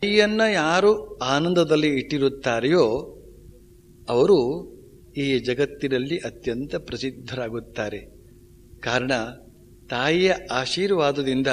ತಾಯಿಯನ್ನ ಯಾರು ಆನಂದದಲ್ಲಿ ಇಟ್ಟಿರುತ್ತಾರೆಯೋ ಅವರು ಈ ಜಗತ್ತಿನಲ್ಲಿ ಅತ್ಯಂತ ಪ್ರಸಿದ್ಧರಾಗುತ್ತಾರೆ ಕಾರಣ ತಾಯಿಯ ಆಶೀರ್ವಾದದಿಂದ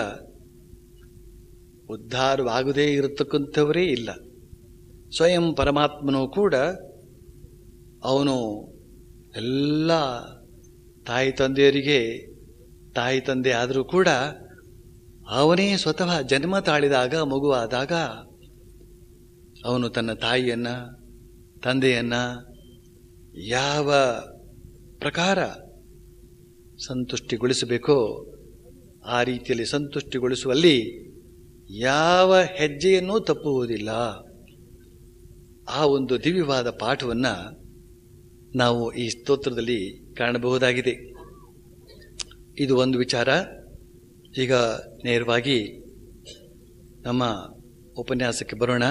ಉದ್ಧಾರವಾಗದೇ ಇರತಕ್ಕಂಥವರೇ ಇಲ್ಲ ಸ್ವಯಂ ಪರಮಾತ್ಮನೂ ಕೂಡ ಅವನು ಎಲ್ಲ ತಾಯಿ ತಂದೆಯರಿಗೆ ತಾಯಿ ತಂದೆ ಆದರೂ ಕೂಡ ಅವನೇ ಸ್ವತಃ ಜನ್ಮ ತಾಳಿದಾಗ ಮಗುವಾದಾಗ ಅವನು ತನ್ನ ತಾಯಿಯನ್ನ ತಂದೆಯನ್ನ ಯಾವ ಪ್ರಕಾರ ಸಂತುಷ್ಟಿಗೊಳಿಸಬೇಕೋ ಆ ರೀತಿಯಲ್ಲಿ ಸಂತುಷ್ಟಿಗೊಳಿಸುವಲ್ಲಿ ಯಾವ ಹೆಜ್ಜೆಯನ್ನೂ ತಪ್ಪುವುದಿಲ್ಲ ಆ ಒಂದು ದಿವ್ಯವಾದ ಪಾಠವನ್ನ ನಾವು ಈ ಸ್ತೋತ್ರದಲ್ಲಿ ಕಾಣಬಹುದಾಗಿದೆ ಇದು ಒಂದು ವಿಚಾರ ಈಗ ನೇರವಾಗಿ ನಮ್ಮ ಉಪನ್ಯಾಸಕ್ಕೆ ಬರೋಣ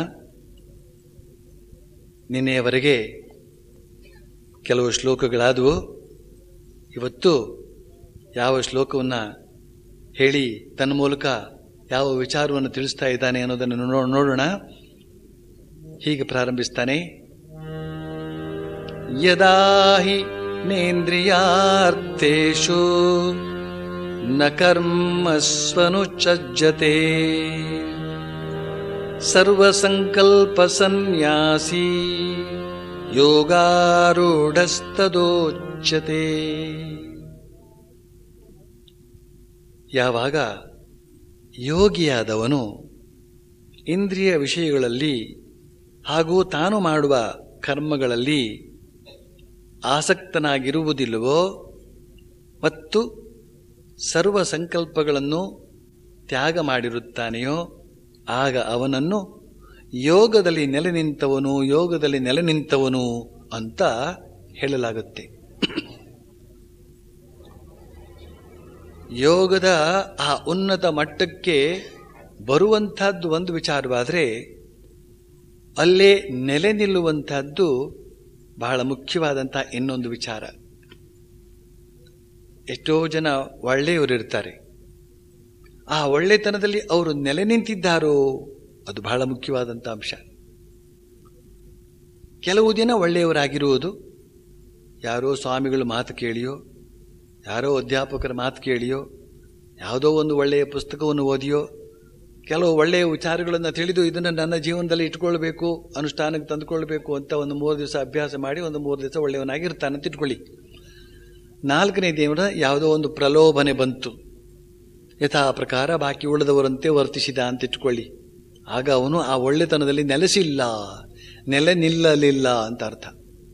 ನಿನ್ನೆಯವರೆಗೆ ಕೆಲವು ಶ್ಲೋಕಗಳಾದವು ಇವತ್ತು ಯಾವ ಶ್ಲೋಕವನ್ನು ಹೇಳಿ ತನ್ನ ಮೂಲಕ ಯಾವ ವಿಚಾರವನ್ನು ತಿಳಿಸ್ತಾ ಇದ್ದಾನೆ ಅನ್ನೋದನ್ನು ನೋ- ನೋಡೋಣ ಹೀಗೆ ಪ್ರಾರಂಭಿಸ್ತಾನೆ ಯದಾ ಹಿ ನೇಂದ್ರಿಯಾರ್ಥೇಷು ನ ಕರ್ಮಸ್ವನುಚಜ್ಜತೆ ಸರ್ವಸಂಕಲ್ಪ ಸನ್ಯಾಸಿ ಯೋಗಾರೂಢಸ್ತದೋಚ್ಯತೆ ಯಾವಾಗ ಯೋಗಿಯಾದವನು ಇಂದ್ರಿಯ ವಿಷಯಗಳಲ್ಲಿ ಹಾಗೂ ತಾನು ಮಾಡುವ ಕರ್ಮಗಳಲ್ಲಿ ಆಸಕ್ತನಾಗಿರುವುದಿಲ್ಲವೋ ಮತ್ತು ಸರ್ವ ಸಂಕಲ್ಪಗಳನ್ನು ತ್ಯಾಗ ಮಾಡಿರುತ್ತಾನೆಯೋ ಆಗ ಅವನನ್ನು ಯೋಗದಲ್ಲಿ ನೆಲೆ ನಿಂತವನು ಯೋಗದಲ್ಲಿ ನೆಲೆ ನಿಂತವನು ಅಂತ ಹೇಳಲಾಗುತ್ತೆ ಯೋಗದ ಆ ಉನ್ನತ ಮಟ್ಟಕ್ಕೆ ಬರುವಂತಹದ್ದು ಒಂದು ವಿಚಾರವಾದರೆ ಅಲ್ಲೇ ನೆಲೆ ನಿಲ್ಲುವಂತಹದ್ದು ಬಹಳ ಮುಖ್ಯವಾದಂಥ ಇನ್ನೊಂದು ವಿಚಾರ ಎಷ್ಟೋ ಜನ ಒಳ್ಳೆಯವರಿರ್ತಾರೆ ಆ ಒಳ್ಳೆತನದಲ್ಲಿ ಅವರು ನೆಲೆ ನಿಂತಿದ್ದಾರೋ ಅದು ಬಹಳ ಮುಖ್ಯವಾದಂಥ ಅಂಶ ಕೆಲವು ದಿನ ಒಳ್ಳೆಯವರಾಗಿರುವುದು ಯಾರೋ ಸ್ವಾಮಿಗಳ ಮಾತು ಕೇಳಿಯೋ ಯಾರೋ ಅಧ್ಯಾಪಕರ ಮಾತು ಕೇಳಿಯೋ ಯಾವುದೋ ಒಂದು ಒಳ್ಳೆಯ ಪುಸ್ತಕವನ್ನು ಓದಿಯೋ ಕೆಲವು ಒಳ್ಳೆಯ ವಿಚಾರಗಳನ್ನು ತಿಳಿದು ಇದನ್ನು ನನ್ನ ಜೀವನದಲ್ಲಿ ಇಟ್ಕೊಳ್ಬೇಕು ಅನುಷ್ಠಾನಕ್ಕೆ ತಂದುಕೊಳ್ಬೇಕು ಅಂತ ಒಂದು ಮೂರು ದಿವಸ ಅಭ್ಯಾಸ ಮಾಡಿ ಒಂದು ಮೂರು ದಿವಸ ಒಳ್ಳೆಯವನಾಗಿರ್ತಾನೆ ಅಂತ ಇಟ್ಕೊಳ್ಳಿ ನಾಲ್ಕನೇ ದೇವರ ಯಾವುದೋ ಒಂದು ಪ್ರಲೋಭನೆ ಬಂತು ಯಥಾ ಪ್ರಕಾರ ಬಾಕಿ ಉಳಿದವರಂತೆ ವರ್ತಿಸಿದ ಅಂತ ಇಟ್ಕೊಳ್ಳಿ ಆಗ ಅವನು ಆ ಒಳ್ಳೆತನದಲ್ಲಿ ನೆಲೆಸಿಲ್ಲ ನೆಲೆ ನಿಲ್ಲಲಿಲ್ಲ ಅಂತ ಅರ್ಥ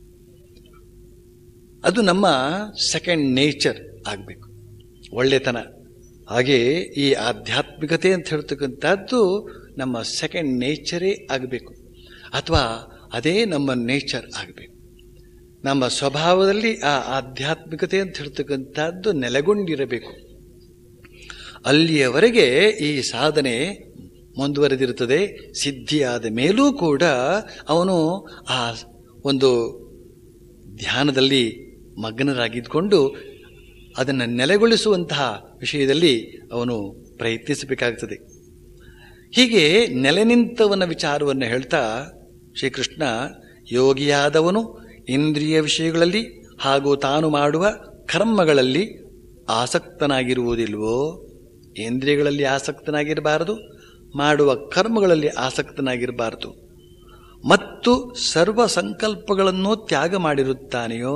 ಅದು ನಮ್ಮ ಸೆಕೆಂಡ್ ನೇಚರ್ ಆಗಬೇಕು ಒಳ್ಳೆತನ ಹಾಗೆ ಈ ಆಧ್ಯಾತ್ಮಿಕತೆ ಅಂತ ಹೇಳ್ತಕ್ಕಂಥದ್ದು ನಮ್ಮ ಸೆಕೆಂಡ್ ನೇಚರೇ ಆಗಬೇಕು ಅಥವಾ ಅದೇ ನಮ್ಮ ನೇಚರ್ ಆಗಬೇಕು ನಮ್ಮ ಸ್ವಭಾವದಲ್ಲಿ ಆ ಆಧ್ಯಾತ್ಮಿಕತೆ ಅಂತ ಹೇಳ್ತಕ್ಕಂಥದ್ದು ನೆಲೆಗೊಂಡಿರಬೇಕು ಅಲ್ಲಿಯವರೆಗೆ ಈ ಸಾಧನೆ ಮುಂದುವರೆದಿರುತ್ತದೆ ಸಿದ್ಧಿಯಾದ ಮೇಲೂ ಕೂಡ ಅವನು ಆ ಒಂದು ಧ್ಯಾನದಲ್ಲಿ ಮಗ್ನರಾಗಿದ್ದುಕೊಂಡು ಅದನ್ನು ನೆಲೆಗೊಳಿಸುವಂತಹ ವಿಷಯದಲ್ಲಿ ಅವನು ಪ್ರಯತ್ನಿಸಬೇಕಾಗ್ತದೆ ಹೀಗೆ ನೆಲೆ ನಿಂತವನ ವಿಚಾರವನ್ನು ಹೇಳ್ತಾ ಶ್ರೀಕೃಷ್ಣ ಯೋಗಿಯಾದವನು ಇಂದ್ರಿಯ ವಿಷಯಗಳಲ್ಲಿ ಹಾಗೂ ತಾನು ಮಾಡುವ ಕರ್ಮಗಳಲ್ಲಿ ಆಸಕ್ತನಾಗಿರುವುದಿಲ್ವೋ ಇಂದ್ರಿಯಗಳಲ್ಲಿ ಆಸಕ್ತನಾಗಿರಬಾರದು ಮಾಡುವ ಕರ್ಮಗಳಲ್ಲಿ ಆಸಕ್ತನಾಗಿರಬಾರದು ಮತ್ತು ಸರ್ವ ಸಂಕಲ್ಪಗಳನ್ನು ತ್ಯಾಗ ಮಾಡಿರುತ್ತಾನೆಯೋ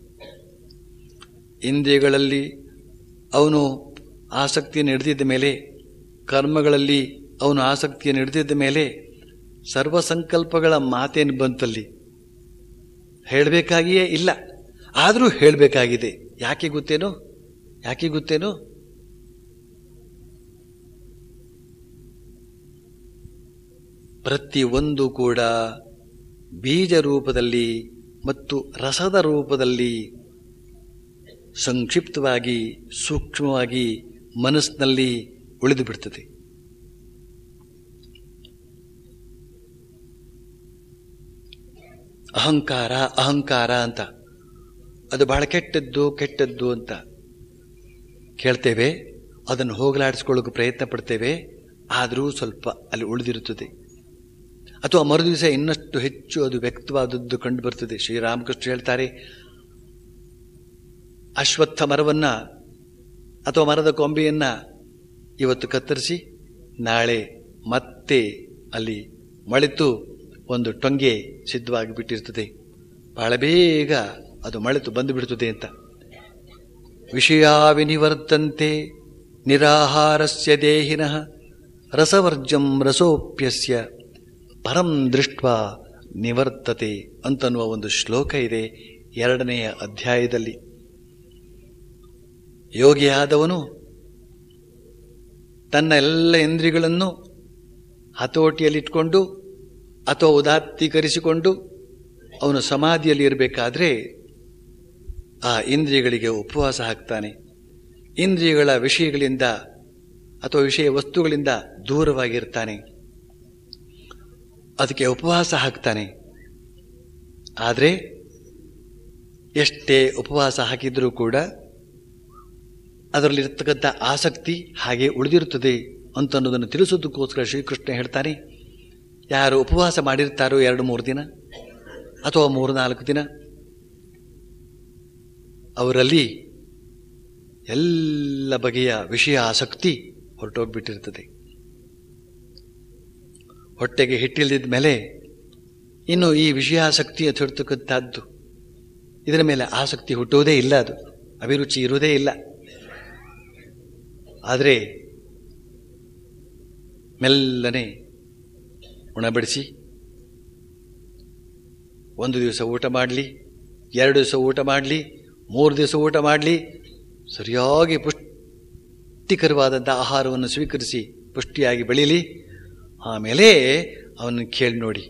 ಇಂದ್ರಿಯಗಳಲ್ಲಿ ಅವನು ಆಸಕ್ತಿಯನ್ನು ಹಿಡಿದಿದ್ದ ಮೇಲೆ ಕರ್ಮಗಳಲ್ಲಿ ಅವನು ಆಸಕ್ತಿಯನ್ನು ಹಿಡಿದಿದ್ದ ಮೇಲೆ ಸರ್ವ ಸಂಕಲ್ಪಗಳ ಮಾತೇನು ಬಂತಲ್ಲಿ ಹೇಳಬೇಕಾಗಿಯೇ ಇಲ್ಲ ಆದರೂ ಹೇಳಬೇಕಾಗಿದೆ ಯಾಕೆ ಗೊತ್ತೇನು ಯಾಕೆ ಗೊತ್ತೇನು ಪ್ರತಿಯೊಂದು ಕೂಡ ಬೀಜ ರೂಪದಲ್ಲಿ ಮತ್ತು ರಸದ ರೂಪದಲ್ಲಿ ಸಂಕ್ಷಿಪ್ತವಾಗಿ ಸೂಕ್ಷ್ಮವಾಗಿ ಮನಸ್ಸಿನಲ್ಲಿ ಉಳಿದು ಬಿಡ್ತದೆ ಅಹಂಕಾರ ಅಹಂಕಾರ ಅಂತ ಅದು ಬಹಳ ಕೆಟ್ಟದ್ದು ಕೆಟ್ಟದ್ದು ಅಂತ ಕೇಳ್ತೇವೆ ಅದನ್ನು ಹೋಗಲಾಡಿಸ್ಕೊಳ್ಳೋಕೆ ಪ್ರಯತ್ನ ಪಡ್ತೇವೆ ಆದರೂ ಸ್ವಲ್ಪ ಅಲ್ಲಿ ಉಳಿದಿರುತ್ತದೆ ಅಥವಾ ಮರುದಿವಸ ಇನ್ನಷ್ಟು ಹೆಚ್ಚು ಅದು ವ್ಯಕ್ತವಾದದ್ದು ಕಂಡು ಬರ್ತದೆ ಶ್ರೀರಾಮಕೃಷ್ಣ ಹೇಳ್ತಾರೆ ಅಶ್ವತ್ಥ ಮರವನ್ನ ಅಥವಾ ಮರದ ಕೊಂಬೆಯನ್ನ ಇವತ್ತು ಕತ್ತರಿಸಿ ನಾಳೆ ಮತ್ತೆ ಅಲ್ಲಿ ಮಳೆತು ಒಂದು ಟೊಂಗೆ ಸಿದ್ಧವಾಗಿ ಬಿಟ್ಟಿರ್ತದೆ ಬಹಳ ಬೇಗ ಅದು ಮಳೆತು ಬಂದು ಬಿಡುತ್ತದೆ ಅಂತ ವಿಷಯಾ ವಿನಿವರ್ತಂತೆ ನಿರಾಹಾರಸ್ಯ ದೇಹಿನಃ ರಸವರ್ಜಂ ರಸೋಪ್ಯಸ್ಯ ಪರಂ ದೃಷ್ಟ ನಿವರ್ತತೆ ಅಂತನ್ನುವ ಒಂದು ಶ್ಲೋಕ ಇದೆ ಎರಡನೆಯ ಅಧ್ಯಾಯದಲ್ಲಿ ಯೋಗಿಯಾದವನು ತನ್ನ ಎಲ್ಲ ಇಂದ್ರಿಯಗಳನ್ನು ಹತೋಟಿಯಲ್ಲಿಟ್ಕೊಂಡು ಅಥವಾ ಉದಾತ್ತೀಕರಿಸಿಕೊಂಡು ಅವನು ಸಮಾಧಿಯಲ್ಲಿ ಇರಬೇಕಾದ್ರೆ ಆ ಇಂದ್ರಿಯಗಳಿಗೆ ಉಪವಾಸ ಹಾಕ್ತಾನೆ ಇಂದ್ರಿಯಗಳ ವಿಷಯಗಳಿಂದ ಅಥವಾ ವಿಷಯ ವಸ್ತುಗಳಿಂದ ದೂರವಾಗಿರ್ತಾನೆ ಅದಕ್ಕೆ ಉಪವಾಸ ಹಾಕ್ತಾನೆ ಆದರೆ ಎಷ್ಟೇ ಉಪವಾಸ ಹಾಕಿದರೂ ಕೂಡ ಅದರಲ್ಲಿರ್ತಕ್ಕಂಥ ಆಸಕ್ತಿ ಹಾಗೆ ಉಳಿದಿರುತ್ತದೆ ಅಂತ ಅನ್ನೋದನ್ನು ತಿಳಿಸೋದಕ್ಕೋಸ್ಕರ ಶ್ರೀಕೃಷ್ಣ ಹೇಳ್ತಾನೆ ಯಾರು ಉಪವಾಸ ಮಾಡಿರ್ತಾರೋ ಎರಡು ಮೂರು ದಿನ ಅಥವಾ ಮೂರು ನಾಲ್ಕು ದಿನ ಅವರಲ್ಲಿ ಎಲ್ಲ ಬಗೆಯ ವಿಷಯ ಆಸಕ್ತಿ ಹೊರಟೋಗ್ಬಿಟ್ಟಿರ್ತದೆ ಹೊಟ್ಟೆಗೆ ಹಿಟ್ಟಿಲ್ದಿದ ಮೇಲೆ ಇನ್ನು ಈ ವಿಷಯಾಸಕ್ತಿ ಅಂತ ಹೇಳ್ತಕ್ಕಂಥದ್ದು ಇದರ ಮೇಲೆ ಆಸಕ್ತಿ ಹುಟ್ಟುವುದೇ ಇಲ್ಲ ಅದು ಅಭಿರುಚಿ ಇರುವುದೇ ಇಲ್ಲ ಆದರೆ ಮೆಲ್ಲನೆ ಉಣಬಡಿಸಿ ಒಂದು ದಿವಸ ಊಟ ಮಾಡಲಿ ಎರಡು ದಿವಸ ಊಟ ಮಾಡಲಿ ಮೂರು ದಿವಸ ಊಟ ಮಾಡಲಿ ಸರಿಯಾಗಿ ಪುಷ್ಟಿಕರವಾದಂಥ ಆಹಾರವನ್ನು ಸ್ವೀಕರಿಸಿ ಪುಷ್ಟಿಯಾಗಿ ಬೆಳೀಲಿ ಆಮೇಲೆ ಅವನನ್ನು ಕೇಳಿ ನೋಡಿ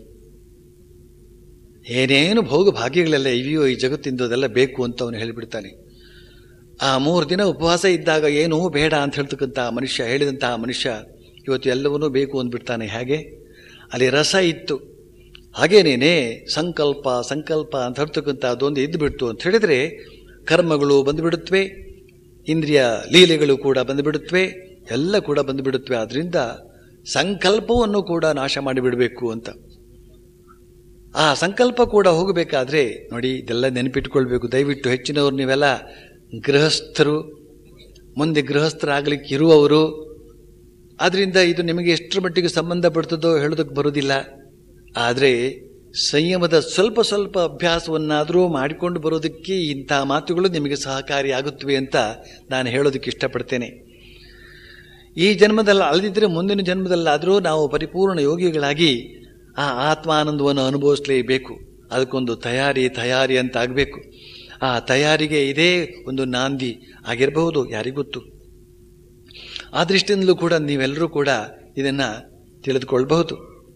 ಏನೇನು ಭೋಗ ಭಾಗ್ಯಗಳೆಲ್ಲ ಇವೆಯೋ ಈ ಜಗತ್ತಿಂದ ಅದೆಲ್ಲ ಬೇಕು ಅಂತ ಅವನು ಹೇಳಿಬಿಡ್ತಾನೆ ಆ ಮೂರು ದಿನ ಉಪವಾಸ ಇದ್ದಾಗ ಏನೂ ಬೇಡ ಅಂತ ಹೇಳ್ತಕ್ಕಂಥ ಮನುಷ್ಯ ಹೇಳಿದಂತಹ ಮನುಷ್ಯ ಇವತ್ತು ಎಲ್ಲವನ್ನೂ ಬೇಕು ಅಂದ್ಬಿಡ್ತಾನೆ ಹಾಗೆ ಅಲ್ಲಿ ರಸ ಇತ್ತು ಹಾಗೇನೇನೆ ಸಂಕಲ್ಪ ಸಂಕಲ್ಪ ಅಂತ ಹೇಳ್ತಕ್ಕಂಥ ಅದೊಂದು ಇದ್ದುಬಿಡ್ತು ಅಂತ ಹೇಳಿದ್ರೆ ಕರ್ಮಗಳು ಬಂದುಬಿಡುತ್ತವೆ ಇಂದ್ರಿಯ ಲೀಲೆಗಳು ಕೂಡ ಬಂದುಬಿಡುತ್ತವೆ ಎಲ್ಲ ಕೂಡ ಬಂದುಬಿಡುತ್ತವೆ ಆದ್ರಿಂದ ಸಂಕಲ್ಪವನ್ನು ಕೂಡ ನಾಶ ಮಾಡಿಬಿಡಬೇಕು ಅಂತ ಆ ಸಂಕಲ್ಪ ಕೂಡ ಹೋಗಬೇಕಾದ್ರೆ ನೋಡಿ ಇದೆಲ್ಲ ನೆನಪಿಟ್ಕೊಳ್ಬೇಕು ದಯವಿಟ್ಟು ಹೆಚ್ಚಿನವರು ನೀವೆಲ್ಲ ಗೃಹಸ್ಥರು ಮುಂದೆ ಗೃಹಸ್ಥರಾಗಲಿಕ್ಕೆ ಇರುವವರು ಆದ್ರಿಂದ ಇದು ನಿಮಗೆ ಎಷ್ಟರ ಮಟ್ಟಿಗೆ ಸಂಬಂಧಪಡ್ತದೋ ಹೇಳೋದಕ್ಕೆ ಬರೋದಿಲ್ಲ ಆದರೆ ಸಂಯಮದ ಸ್ವಲ್ಪ ಸ್ವಲ್ಪ ಅಭ್ಯಾಸವನ್ನಾದರೂ ಮಾಡಿಕೊಂಡು ಬರೋದಕ್ಕೆ ಇಂಥ ಮಾತುಗಳು ನಿಮಗೆ ಸಹಕಾರಿಯಾಗುತ್ತವೆ ಅಂತ ನಾನು ಹೇಳೋದಕ್ಕೆ ಇಷ್ಟಪಡ್ತೇನೆ ಈ ಜನ್ಮದಲ್ಲಿ ಅಲ್ಲದಿದ್ದರೆ ಮುಂದಿನ ಜನ್ಮದಲ್ಲಾದರೂ ನಾವು ಪರಿಪೂರ್ಣ ಯೋಗಿಗಳಾಗಿ ಆ ಆತ್ಮಾನಂದವನ್ನು ಅನುಭವಿಸಲೇಬೇಕು ಅದಕ್ಕೊಂದು ತಯಾರಿ ತಯಾರಿ ಅಂತ ಆಗಬೇಕು ಆ ತಯಾರಿಗೆ ಇದೇ ಒಂದು ನಾಂದಿ ಆಗಿರಬಹುದು ಯಾರಿಗೊತ್ತು ಆ ದೃಷ್ಟಿಯಿಂದಲೂ ಕೂಡ ನೀವೆಲ್ಲರೂ ಕೂಡ ಇದನ್ನು ತಿಳಿದುಕೊಳ್ಬಹುದು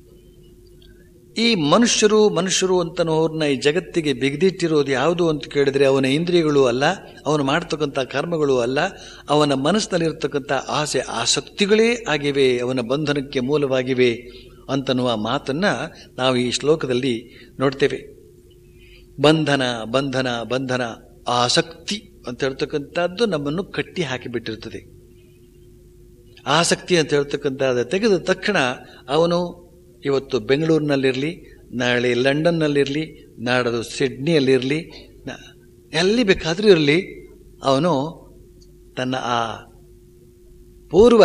ಈ ಮನುಷ್ಯರು ಮನುಷ್ಯರು ಅಂತನೋರ್ನ ಈ ಜಗತ್ತಿಗೆ ಬಿಗದಿಟ್ಟಿರೋದು ಯಾವುದು ಅಂತ ಕೇಳಿದ್ರೆ ಅವನ ಇಂದ್ರಿಯಗಳು ಅಲ್ಲ ಅವನು ಮಾಡ್ತಕ್ಕಂಥ ಕರ್ಮಗಳು ಅಲ್ಲ ಅವನ ಮನಸ್ಸಿನಲ್ಲಿರ್ತಕ್ಕಂಥ ಆಸೆ ಆಸಕ್ತಿಗಳೇ ಆಗಿವೆ ಅವನ ಬಂಧನಕ್ಕೆ ಮೂಲವಾಗಿವೆ ಅಂತನ್ನುವ ಮಾತನ್ನ ನಾವು ಈ ಶ್ಲೋಕದಲ್ಲಿ ನೋಡ್ತೇವೆ ಬಂಧನ ಬಂಧನ ಬಂಧನ ಆಸಕ್ತಿ ಅಂತ ಹೇಳ್ತಕ್ಕಂಥದ್ದು ನಮ್ಮನ್ನು ಕಟ್ಟಿ ಹಾಕಿಬಿಟ್ಟಿರ್ತದೆ ಆಸಕ್ತಿ ಅಂತ ಹೇಳ್ತಕ್ಕಂಥದ್ದು ತೆಗೆದ ತಕ್ಷಣ ಅವನು ಇವತ್ತು ಬೆಂಗಳೂರಿನಲ್ಲಿರಲಿ ನಾಳೆ ಲಂಡನ್ನಲ್ಲಿರಲಿ ನಾಡದು ಸಿಡ್ನಿಯಲ್ಲಿರಲಿ ಎಲ್ಲಿ ಬೇಕಾದರೂ ಇರಲಿ ಅವನು ತನ್ನ ಆ ಪೂರ್ವ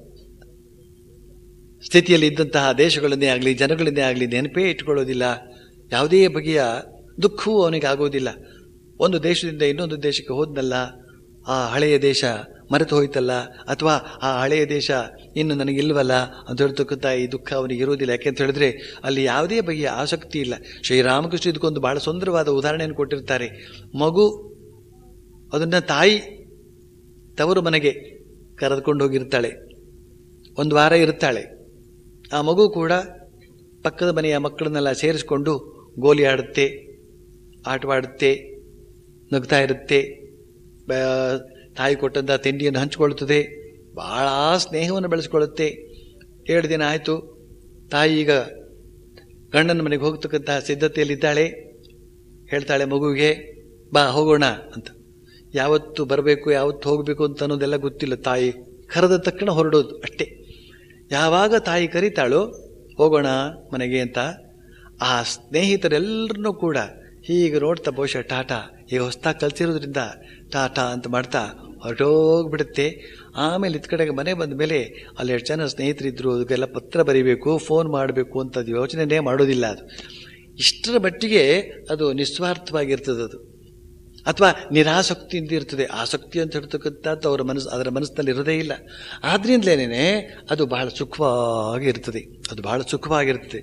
ಸ್ಥಿತಿಯಲ್ಲಿ ಇದ್ದಂತಹ ದೇಶಗಳನ್ನೇ ಆಗಲಿ ಜನಗಳನ್ನೇ ಆಗಲಿ ನೆನಪೇ ಇಟ್ಕೊಳ್ಳೋದಿಲ್ಲ ಯಾವುದೇ ಬಗೆಯ ದುಃಖವೂ ಅವನಿಗೆ ಆಗೋದಿಲ್ಲ ಒಂದು ದೇಶದಿಂದ ಇನ್ನೊಂದು ದೇಶಕ್ಕೆ ಹೋದ್ನಲ್ಲ ಆ ಹಳೆಯ ದೇಶ ಮರೆತು ಹೋಯ್ತಲ್ಲ ಅಥವಾ ಆ ಹಳೆಯ ದೇಶ ಇನ್ನು ನನಗಿಲ್ವಲ್ಲ ಅಂತ ಹೇಳ್ತಕ್ಕಂಥ ಈ ದುಃಖ ಅವನಿಗೆ ಇರೋದಿಲ್ಲ ಯಾಕೆಂತ ಹೇಳಿದ್ರೆ ಅಲ್ಲಿ ಯಾವುದೇ ಬಗೆಯ ಆಸಕ್ತಿ ಇಲ್ಲ ಶ್ರೀರಾಮಕೃಷ್ಣ ಇದಕ್ಕೊಂದು ಬಹಳ ಸುಂದರವಾದ ಉದಾಹರಣೆಯನ್ನು ಕೊಟ್ಟಿರ್ತಾರೆ ಮಗು ಅದನ್ನು ತಾಯಿ ತವರು ಮನೆಗೆ ಕರೆದುಕೊಂಡು ಹೋಗಿರ್ತಾಳೆ ಒಂದು ವಾರ ಇರ್ತಾಳೆ ಆ ಮಗು ಕೂಡ ಪಕ್ಕದ ಮನೆಯ ಮಕ್ಕಳನ್ನೆಲ್ಲ ಸೇರಿಸ್ಕೊಂಡು ಗೋಲಿ ಆಡುತ್ತೆ ಆಟವಾಡುತ್ತೆ ನಗ್ತಾ ಇರುತ್ತೆ ತಾಯಿ ಕೊಟ್ಟಂಥ ತಿಂಡಿಯನ್ನು ಹಂಚಿಕೊಳ್ಳುತ್ತದೆ ಬಹಳ ಸ್ನೇಹವನ್ನು ಬೆಳೆಸ್ಕೊಳ್ಳುತ್ತೆ ಏಳು ದಿನ ಆಯಿತು ತಾಯಿ ಈಗ ಗಂಡನ ಮನೆಗೆ ಹೋಗ್ತಕ್ಕಂತಹ ಸಿದ್ಧತೆಯಲ್ಲಿದ್ದಾಳೆ ಹೇಳ್ತಾಳೆ ಮಗುವಿಗೆ ಬಾ ಹೋಗೋಣ ಅಂತ ಯಾವತ್ತು ಬರಬೇಕು ಯಾವತ್ತು ಹೋಗಬೇಕು ಅಂತ ಅನ್ನೋದೆಲ್ಲ ಗೊತ್ತಿಲ್ಲ ತಾಯಿ ಕರೆದ ತಕ್ಷಣ ಹೊರಡೋದು ಅಷ್ಟೇ ಯಾವಾಗ ತಾಯಿ ಕರೀತಾಳೋ ಹೋಗೋಣ ಮನೆಗೆ ಅಂತ ಆ ಸ್ನೇಹಿತರೆಲ್ಲರನ್ನೂ ಕೂಡ ಹೀಗೆ ನೋಡ್ತಾ ಬಹುಶಃ ಟಾಟಾ ಈಗ ಹೊಸ್ದಾಗಿ ಕಲ್ತಿರೋದ್ರಿಂದ ಟಾಟಾ ಅಂತ ಮಾಡ್ತಾ ಹೊರಟೋಗ್ಬಿಡುತ್ತೆ ಆಮೇಲೆ ಇತ್ ಕಡೆಗೆ ಮನೆ ಬಂದ ಮೇಲೆ ಅಲ್ಲಿ ಎಷ್ಟು ಜನ ಸ್ನೇಹಿತರಿದ್ರು ಅದಕ್ಕೆಲ್ಲ ಪತ್ರ ಬರೀಬೇಕು ಫೋನ್ ಮಾಡಬೇಕು ಅಂತ ಯೋಚನೆನೇ ಮಾಡೋದಿಲ್ಲ ಅದು ಇಷ್ಟರ ಮಟ್ಟಿಗೆ ಅದು ನಿಸ್ವಾರ್ಥವಾಗಿರ್ತದೆ ಅದು ಅಥವಾ ನಿರಾಸಕ್ತಿಯಿಂದ ಇರ್ತದೆ ಆಸಕ್ತಿ ಅಂತ ಹೇಳ್ತಕ್ಕಂಥದ್ದು ಅವರ ಮನಸ್ಸು ಅದರ ಮನಸ್ಸಿನಲ್ಲಿ ಇರೋದೇ ಇಲ್ಲ ಆದ್ರಿಂದಲೇನೆ ಅದು ಬಹಳ ಸುಖವಾಗಿ ಇರ್ತದೆ ಅದು ಬಹಳ ಸುಖವಾಗಿರ್ತದೆ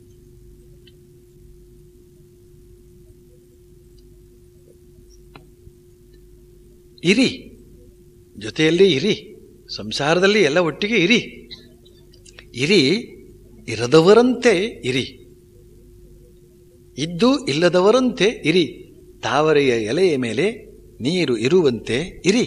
ಇರಿ ಜೊತೆಯಲ್ಲಿ ಇರಿ ಸಂಸಾರದಲ್ಲಿ ಎಲ್ಲ ಒಟ್ಟಿಗೆ ಇರಿ ಇರಿ ಇರದವರಂತೆ ಇರಿ ಇದ್ದು ಇಲ್ಲದವರಂತೆ ಇರಿ ತಾವರೆಯ ಎಲೆಯ ಮೇಲೆ ನೀರು ಇರುವಂತೆ ಇರಿ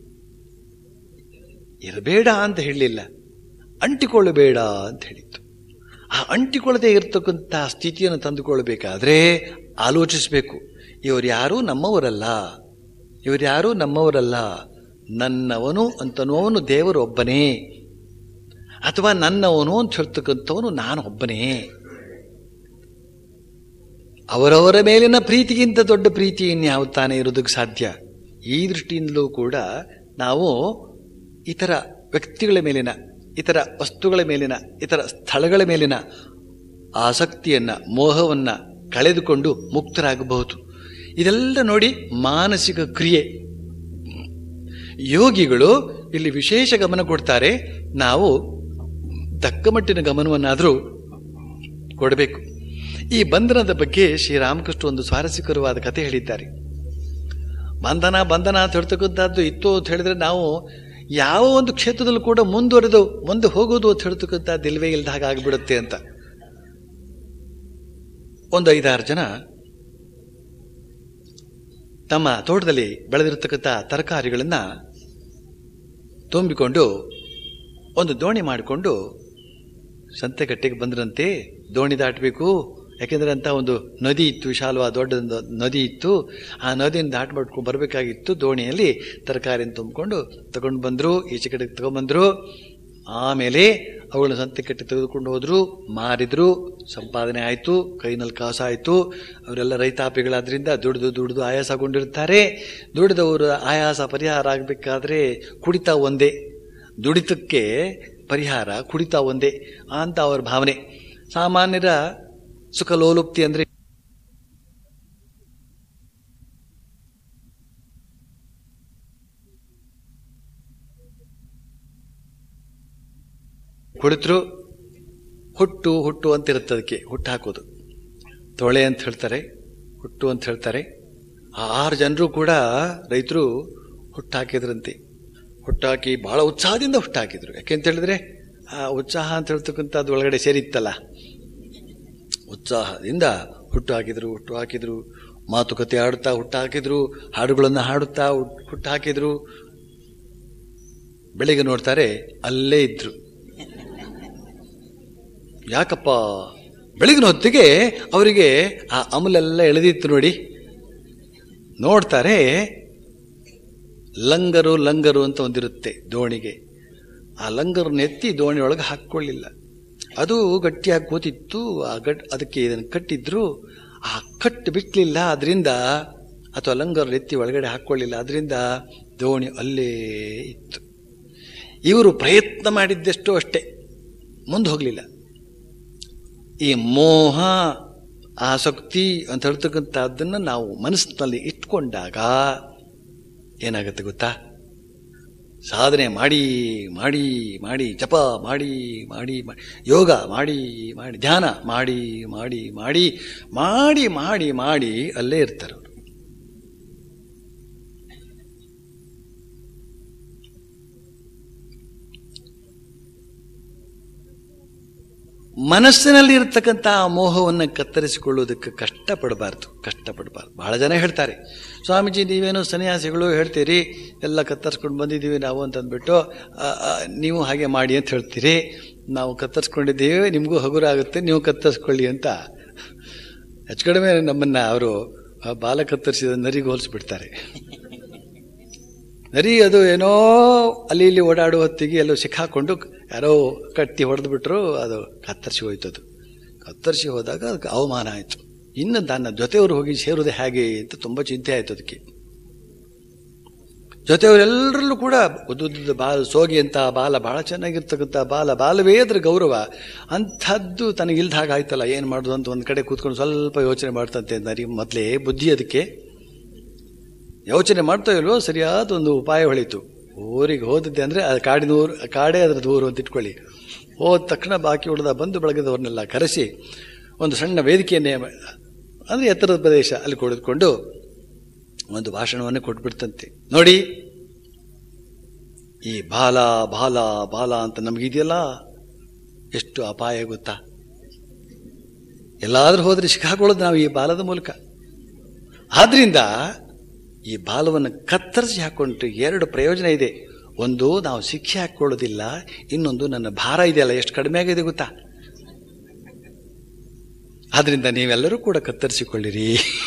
ಇರಬೇಡ ಅಂತ ಹೇಳಲಿಲ್ಲ ಅಂಟಿಕೊಳ್ಳಬೇಡ ಅಂತ ಹೇಳಿತ್ತು ಆ ಅಂಟಿಕೊಳ್ಳದೆ ಇರತಕ್ಕಂಥ ಸ್ಥಿತಿಯನ್ನು ತಂದುಕೊಳ್ಬೇಕಾದ್ರೆ ಆಲೋಚಿಸಬೇಕು ಇವರು ಯಾರೂ ನಮ್ಮವರಲ್ಲ ಇವರು ಯಾರೂ ನಮ್ಮವರಲ್ಲ ನನ್ನವನು ಅಂತನೋವನು ದೇವರು ಒಬ್ಬನೇ ಅಥವಾ ನನ್ನವನು ಅಂತ ಹೇಳ್ತಕ್ಕಂಥವನು ನಾನು ಒಬ್ಬನೇ ಅವರವರ ಮೇಲಿನ ಪ್ರೀತಿಗಿಂತ ದೊಡ್ಡ ಪ್ರೀತಿ ಇನ್ಯಾವ ತಾನೇ ಇರೋದಕ್ಕೆ ಸಾಧ್ಯ ಈ ದೃಷ್ಟಿಯಿಂದಲೂ ಕೂಡ ನಾವು ಇತರ ವ್ಯಕ್ತಿಗಳ ಮೇಲಿನ ಇತರ ವಸ್ತುಗಳ ಮೇಲಿನ ಇತರ ಸ್ಥಳಗಳ ಮೇಲಿನ ಆಸಕ್ತಿಯನ್ನ ಮೋಹವನ್ನ ಕಳೆದುಕೊಂಡು ಮುಕ್ತರಾಗಬಹುದು ಇದೆಲ್ಲ ನೋಡಿ ಮಾನಸಿಕ ಕ್ರಿಯೆ ಯೋಗಿಗಳು ಇಲ್ಲಿ ವಿಶೇಷ ಗಮನ ಕೊಡ್ತಾರೆ ನಾವು ತಕ್ಕ ಮಟ್ಟಿನ ಗಮನವನ್ನಾದರೂ ಕೊಡಬೇಕು ಈ ಬಂಧನದ ಬಗ್ಗೆ ಶ್ರೀರಾಮಕೃಷ್ಣ ಒಂದು ಸ್ವಾರಸ್ಯಕರವಾದ ಕಥೆ ಹೇಳಿದ್ದಾರೆ ಬಂಧನ ಬಂಧನ ಅಂತ ಹೇಳ್ತಕ್ಕಂಥದ್ದು ಇತ್ತು ಅಂತ ಹೇಳಿದ್ರೆ ನಾವು ಯಾವ ಒಂದು ಕ್ಷೇತ್ರದಲ್ಲೂ ಕೂಡ ಮುಂದುವರೆದು ಮುಂದೆ ಹೋಗೋದು ಅಂತ ಹೇಳ್ತಕ್ಕಂಥದ್ದು ಇಲ್ವೇ ಇಲ್ದ ಹಾಗೆ ಆಗಿಬಿಡುತ್ತೆ ಅಂತ ಒಂದು ಐದಾರು ಜನ ತಮ್ಮ ತೋಟದಲ್ಲಿ ಬೆಳೆದಿರತಕ್ಕಂಥ ತರಕಾರಿಗಳನ್ನ ತುಂಬಿಕೊಂಡು ಒಂದು ದೋಣಿ ಮಾಡಿಕೊಂಡು ಸಂತೆಕಟ್ಟೆಗೆ ಬಂದ್ರಂತೆ ದೋಣಿ ದಾಟಬೇಕು ಯಾಕೆಂದ್ರೆ ಅಂತ ಒಂದು ನದಿ ಇತ್ತು ವಿಶಾಲವಾದ ದೊಡ್ಡ ನದಿ ಇತ್ತು ಆ ನದಿಯನ್ನು ದಾಟ್ ಮಾಡ್ಕೊಂಡು ಬರಬೇಕಾಗಿತ್ತು ದೋಣಿಯಲ್ಲಿ ತರಕಾರಿಯನ್ನು ತುಂಬಿಕೊಂಡು ತಗೊಂಡು ಬಂದರು ಈಚೆ ಕಡೆಗೆ ತಗೊಂಡ್ಬಂದರು ಆಮೇಲೆ ಅವುಗಳನ್ನ ಸಂತೆಕಟ್ಟೆ ತೆಗೆದುಕೊಂಡು ಹೋದ್ರು ಮಾರಿದ್ರು ಸಂಪಾದನೆ ಆಯಿತು ಕೈನಲ್ಲಿ ಕಾಸಾಯಿತು ಅವರೆಲ್ಲ ರೈತಾಪಿಗಳಾದ್ರಿಂದ ದುಡಿದು ದುಡಿದು ಆಯಾಸಗೊಂಡಿರ್ತಾರೆ ದುಡಿದವರು ಆಯಾಸ ಪರಿಹಾರ ಆಗಬೇಕಾದ್ರೆ ಕುಡಿತ ಒಂದೇ ದುಡಿತಕ್ಕೆ ಪರಿಹಾರ ಕುಡಿತ ಒಂದೇ ಅಂತ ಅವರ ಭಾವನೆ ಸಾಮಾನ್ಯರ ಸುಖ ಲೋಲುಪ್ತಿ ಅಂದ್ರೆ ಕುಡಿತರು ಹುಟ್ಟು ಹುಟ್ಟು ಅಂತ ಇರುತ್ತೆ ಅದಕ್ಕೆ ಹುಟ್ಟು ಹಾಕೋದು ತೊಳೆ ಅಂತ ಹೇಳ್ತಾರೆ ಹುಟ್ಟು ಅಂತ ಹೇಳ್ತಾರೆ ಆ ಆರು ಜನರು ಕೂಡ ರೈತರು ಹುಟ್ಟು ಹಾಕಿದ್ರಂತೆ ಹುಟ್ಟಾಕಿ ಬಹಳ ಉತ್ಸಾಹದಿಂದ ಹುಟ್ಟಾಕಿದ್ರು ಯಾಕೆಂತ ಹೇಳಿದ್ರೆ ಆ ಉತ್ಸಾಹ ಅಂತ ಹೇಳ್ತಕ್ಕಂಥದ್ದು ಒಳಗಡೆ ಸೇರಿತ್ತಲ್ಲ ಉತ್ಸಾಹದಿಂದ ಹುಟ್ಟು ಹಾಕಿದ್ರು ಹುಟ್ಟು ಹಾಕಿದ್ರು ಮಾತುಕತೆ ಆಡುತ್ತಾ ಹುಟ್ಟು ಹಾಕಿದ್ರು ಹಾಡುಗಳನ್ನು ಹಾಡುತ್ತಾ ಹುಟ್ಟು ಹಾಕಿದ್ರು ಬೆಳಿಗ್ಗೆ ನೋಡ್ತಾರೆ ಅಲ್ಲೇ ಇದ್ರು ಯಾಕಪ್ಪ ಬೆಳಗಿನ ಹೊತ್ತಿಗೆ ಅವರಿಗೆ ಆ ಅಮಲೆಲ್ಲ ಎಳೆದಿತ್ತು ನೋಡಿ ನೋಡ್ತಾರೆ ಲಂಗರು ಲಂಗರು ಅಂತ ಒಂದಿರುತ್ತೆ ದೋಣಿಗೆ ಆ ಲಂಗರನ್ನ ಎತ್ತಿ ದೋಣಿ ಒಳಗೆ ಹಾಕ್ಕೊಳ್ಳಿಲ್ಲ ಅದು ಗಟ್ಟಿಯಾಗಿ ಕೂತಿತ್ತು ಆ ಗಟ್ ಅದಕ್ಕೆ ಇದನ್ನು ಕಟ್ಟಿದ್ರು ಆ ಕಟ್ಟು ಬಿಟ್ಲಿಲ್ಲ ಅದರಿಂದ ಅಥವಾ ಲಂಗರ್ ಎತ್ತಿ ಒಳಗಡೆ ಹಾಕ್ಕೊಳ್ಳಿಲ್ಲ ಅದರಿಂದ ದೋಣಿ ಅಲ್ಲೇ ಇತ್ತು ಇವರು ಪ್ರಯತ್ನ ಮಾಡಿದ್ದೆಷ್ಟೋ ಅಷ್ಟೇ ಮುಂದೆ ಹೋಗಲಿಲ್ಲ ಈ ಮೋಹ ಆಸಕ್ತಿ ಅಂತ ಹೇಳ್ತಕ್ಕಂಥದ್ದನ್ನು ನಾವು ಮನಸ್ಸಿನಲ್ಲಿ ಇಟ್ಕೊಂಡಾಗ ಏನಾಗುತ್ತೆ ಗೊತ್ತಾ ಸಾಧನೆ ಮಾಡಿ ಮಾಡಿ ಮಾಡಿ ಜಪ ಮಾಡಿ ಮಾಡಿ ಮಾಡಿ ಯೋಗ ಮಾಡಿ ಮಾಡಿ ಧ್ಯಾನ ಮಾಡಿ ಮಾಡಿ ಮಾಡಿ ಮಾಡಿ ಮಾಡಿ ಮಾಡಿ ಅಲ್ಲೇ ಇರ್ತಾರೆ ಅವರು ಮನಸ್ಸಿನಲ್ಲಿ ಇರತಕ್ಕಂಥ ಆ ಮೋಹವನ್ನು ಕತ್ತರಿಸಿಕೊಳ್ಳುವುದಕ್ಕೆ ಕಷ್ಟಪಡಬಾರ್ದು ಕಷ್ಟಪಡಬಾರ್ದು ಬಹಳ ಜನ ಹೇಳ್ತಾರೆ ಸ್ವಾಮೀಜಿ ನೀವೇನು ಸನ್ಯಾಸಿಗಳು ಹೇಳ್ತೀರಿ ಎಲ್ಲ ಕತ್ತರಿಸ್ಕೊಂಡು ಬಂದಿದ್ದೀವಿ ನಾವು ಅಂತ ಅಂದ್ಬಿಟ್ಟು ಆ, ಆ, ನೀವು ಹಾಗೆ ಮಾಡಿ ಅಂತ ಹೇಳ್ತೀರಿ ನಾವು ಕತ್ತರಿಸ್ಕೊಂಡಿದ್ದೀವಿ ನಿಮಗೂ ಹಗುರ ಆಗುತ್ತೆ ನೀವು ಕತ್ತರಿಸ್ಕೊಳ್ಳಿ ಅಂತ ಹೆಚ್ಚು ಕಡಿಮೆ ನಮ್ಮನ್ನ ಅವರು ಬಾಲ ಕತ್ತರಿಸಿದ ನರಿಗೆ ಹೋಲಿಸ್ಬಿಡ್ತಾರೆ ನರಿ ಅದು ಏನೋ ಅಲ್ಲಿ ಇಲ್ಲಿ ಓಡಾಡುವ ಹೊತ್ತಿಗೆ ಎಲ್ಲೋ ಸಿಕ್ಕಾಕೊಂಡು ಯಾರೋ ಕಟ್ಟಿ ಹೊಡೆದು ಬಿಟ್ರು ಅದು ಕತ್ತರಿಸಿ ಹೋಯ್ತು ಅದು ಕತ್ತರಿಸಿ ಹೋದಾಗ ಅದಕ್ಕೆ ಅವಮಾನ ಆಯಿತು ಇನ್ನು ತನ್ನ ಜೊತೆಯವರು ಹೋಗಿ ಸೇರುವುದು ಹೇಗೆ ಅಂತ ತುಂಬ ಚಿಂತೆ ಆಯಿತು ಅದಕ್ಕೆ ಜೊತೆಯವರೆಲ್ಲರಲ್ಲೂ ಕೂಡ ಉದ್ದುದ್ದ ಬಾಲ ಸೋಗಿ ಅಂತ ಬಾಲ ಬಹಳ ಚೆನ್ನಾಗಿರ್ತಕ್ಕಂಥ ಬಾಲ ಬಾಲವೇ ಅದ್ರ ಗೌರವ ಅಂಥದ್ದು ತನಗಿಲ್ದ ಹಾಗಾಯ್ತಲ್ಲ ಏನು ಮಾಡೋದು ಅಂತ ಒಂದು ಕಡೆ ಕೂತ್ಕೊಂಡು ಸ್ವಲ್ಪ ಯೋಚನೆ ಮಾಡ್ತಂತೆ ನರಿ ಮೊದಲೇ ಬುದ್ಧಿ ಅದಕ್ಕೆ ಯೋಚನೆ ಮಾಡ್ತಾ ಇಲ್ವೋ ಸರಿಯಾದ ಒಂದು ಉಪಾಯ ಹೊಳಿತು ಊರಿಗೆ ಹೋದದ್ದೆ ಅಂದರೆ ಅದು ಕಾಡಿನ ಊರು ಕಾಡೇ ಅದ್ರದ್ದು ಊರು ಅಂತ ಇಟ್ಕೊಳ್ಳಿ ಹೋದ ತಕ್ಷಣ ಬಾಕಿ ಉಳಿದ ಬಂಧು ಬಳಗದವ್ರನ್ನೆಲ್ಲ ಕರೆಸಿ ಒಂದು ಸಣ್ಣ ವೇದಿಕೆಯನ್ನೇ ಅಂದರೆ ಎತ್ತರದ ಪ್ರದೇಶ ಅಲ್ಲಿ ಕುಳಿತುಕೊಂಡು ಒಂದು ಭಾಷಣವನ್ನು ಕೊಟ್ಬಿಡ್ತಂತೆ ನೋಡಿ ಈ ಬಾಲ ಬಾಲ ಬಾಲ ಅಂತ ನಮಗಿದೆಯಲ್ಲ ಎಷ್ಟು ಅಪಾಯ ಗೊತ್ತಾ ಎಲ್ಲಾದ್ರೂ ಹೋದ್ರೆ ಸಿಕ್ಕಾಕೊಳ್ಳೋದು ನಾವು ಈ ಬಾಲದ ಮೂಲಕ ಆದ್ರಿಂದ ಈ ಬಾಲವನ್ನು ಕತ್ತರಿಸಿ ಹಾಕೊಂಡ್ರೆ ಎರಡು ಪ್ರಯೋಜನ ಇದೆ ಒಂದು ನಾವು ಶಿಕ್ಷೆ ಹಾಕೊಳ್ಳೋದಿಲ್ಲ ಇನ್ನೊಂದು ನನ್ನ ಭಾರ ಇದೆಯಲ್ಲ ಎಷ್ಟು ಕಡಿಮೆ ಆಗಿದೆ ಗೊತ್ತಾ ಆದ್ರಿಂದ ನೀವೆಲ್ಲರೂ ಕೂಡ ಕತ್ತರಿಸಿಕೊಳ್ಳಿರಿ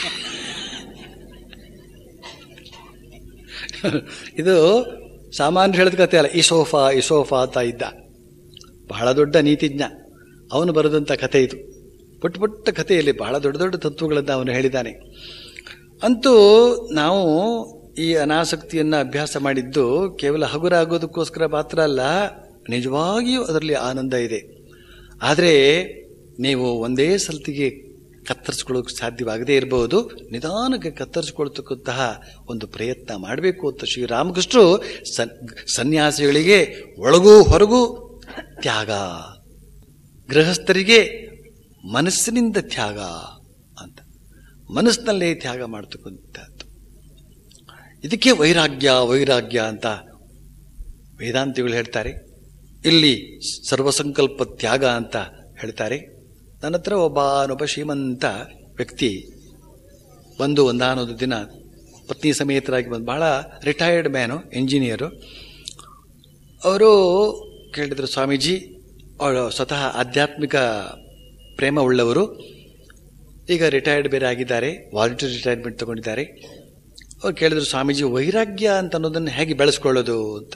ಇದು ಸಾಮಾನ್ಯ ಹೇಳಿದ ಕಥೆ ಅಲ್ಲ ಇಸೋಫಾ ಇಸೋಫಾ ಅಂತ ಇದ್ದ ಬಹಳ ದೊಡ್ಡ ನೀತಿಜ್ಞ ಅವನು ಬರೆದಂಥ ಕಥೆ ಇದು ಪುಟ್ಟ ಪುಟ್ಟ ಕಥೆಯಲ್ಲಿ ಬಹಳ ದೊಡ್ಡ ದೊಡ್ಡ ತತ್ವಗಳನ್ನು ಅವನು ಹೇಳಿದ್ದಾನೆ ಅಂತೂ ನಾವು ಈ ಅನಾಸಕ್ತಿಯನ್ನು ಅಭ್ಯಾಸ ಮಾಡಿದ್ದು ಕೇವಲ ಹಗುರ ಆಗೋದಕ್ಕೋಸ್ಕರ ಮಾತ್ರ ಅಲ್ಲ ನಿಜವಾಗಿಯೂ ಅದರಲ್ಲಿ ಆನಂದ ಇದೆ ಆದರೆ ನೀವು ಒಂದೇ ಸಲ್ತಿಗೆ ಕತ್ತರಿಸ್ಕೊಳ್ಳೋಕೆ ಸಾಧ್ಯವಾಗದೇ ಇರಬಹುದು ನಿಧಾನಕ್ಕೆ ಕತ್ತರಿಸ್ಕೊಳ್ತಕ್ಕಂತಹ ಒಂದು ಪ್ರಯತ್ನ ಮಾಡಬೇಕು ಅಂತ ಶ್ರೀರಾಮಕೃಷ್ಣರು ಸನ್ ಸನ್ಯಾಸಿಗಳಿಗೆ ಒಳಗೂ ಹೊರಗೂ ತ್ಯಾಗ ಗೃಹಸ್ಥರಿಗೆ ಮನಸ್ಸಿನಿಂದ ತ್ಯಾಗ ಅಂತ ಮನಸ್ಸಿನಲ್ಲೇ ತ್ಯಾಗ ಮಾಡ್ತಕ್ಕಂಥದ್ದು ಇದಕ್ಕೆ ವೈರಾಗ್ಯ ವೈರಾಗ್ಯ ಅಂತ ವೇದಾಂತಿಗಳು ಹೇಳ್ತಾರೆ ಇಲ್ಲಿ ಸರ್ವಸಂಕಲ್ಪ ತ್ಯಾಗ ಅಂತ ಹೇಳ್ತಾರೆ ನನ್ನ ಹತ್ರ ಒಬ್ಬನೊಬ್ಬ ಶ್ರೀಮಂತ ವ್ಯಕ್ತಿ ಬಂದು ಒಂದಾನೊಂದು ದಿನ ಪತ್ನಿ ಸಮೇತರಾಗಿ ಬಂದು ಬಹಳ ರಿಟೈರ್ಡ್ ಮ್ಯಾನು ಇಂಜಿನಿಯರು ಅವರು ಕೇಳಿದರು ಸ್ವಾಮೀಜಿ ಅವರು ಸ್ವತಃ ಆಧ್ಯಾತ್ಮಿಕ ಪ್ರೇಮ ಉಳ್ಳವರು ಈಗ ರಿಟೈರ್ಡ್ ಬೇರೆ ಆಗಿದ್ದಾರೆ ವಾಲಂಟರಿ ರಿಟೈರ್ಮೆಂಟ್ ತಗೊಂಡಿದ್ದಾರೆ ಅವ್ರು ಕೇಳಿದ್ರು ಸ್ವಾಮೀಜಿ ವೈರಾಗ್ಯ ಅಂತ ಅನ್ನೋದನ್ನು ಹೇಗೆ ಬೆಳೆಸ್ಕೊಳ್ಳೋದು ಅಂತ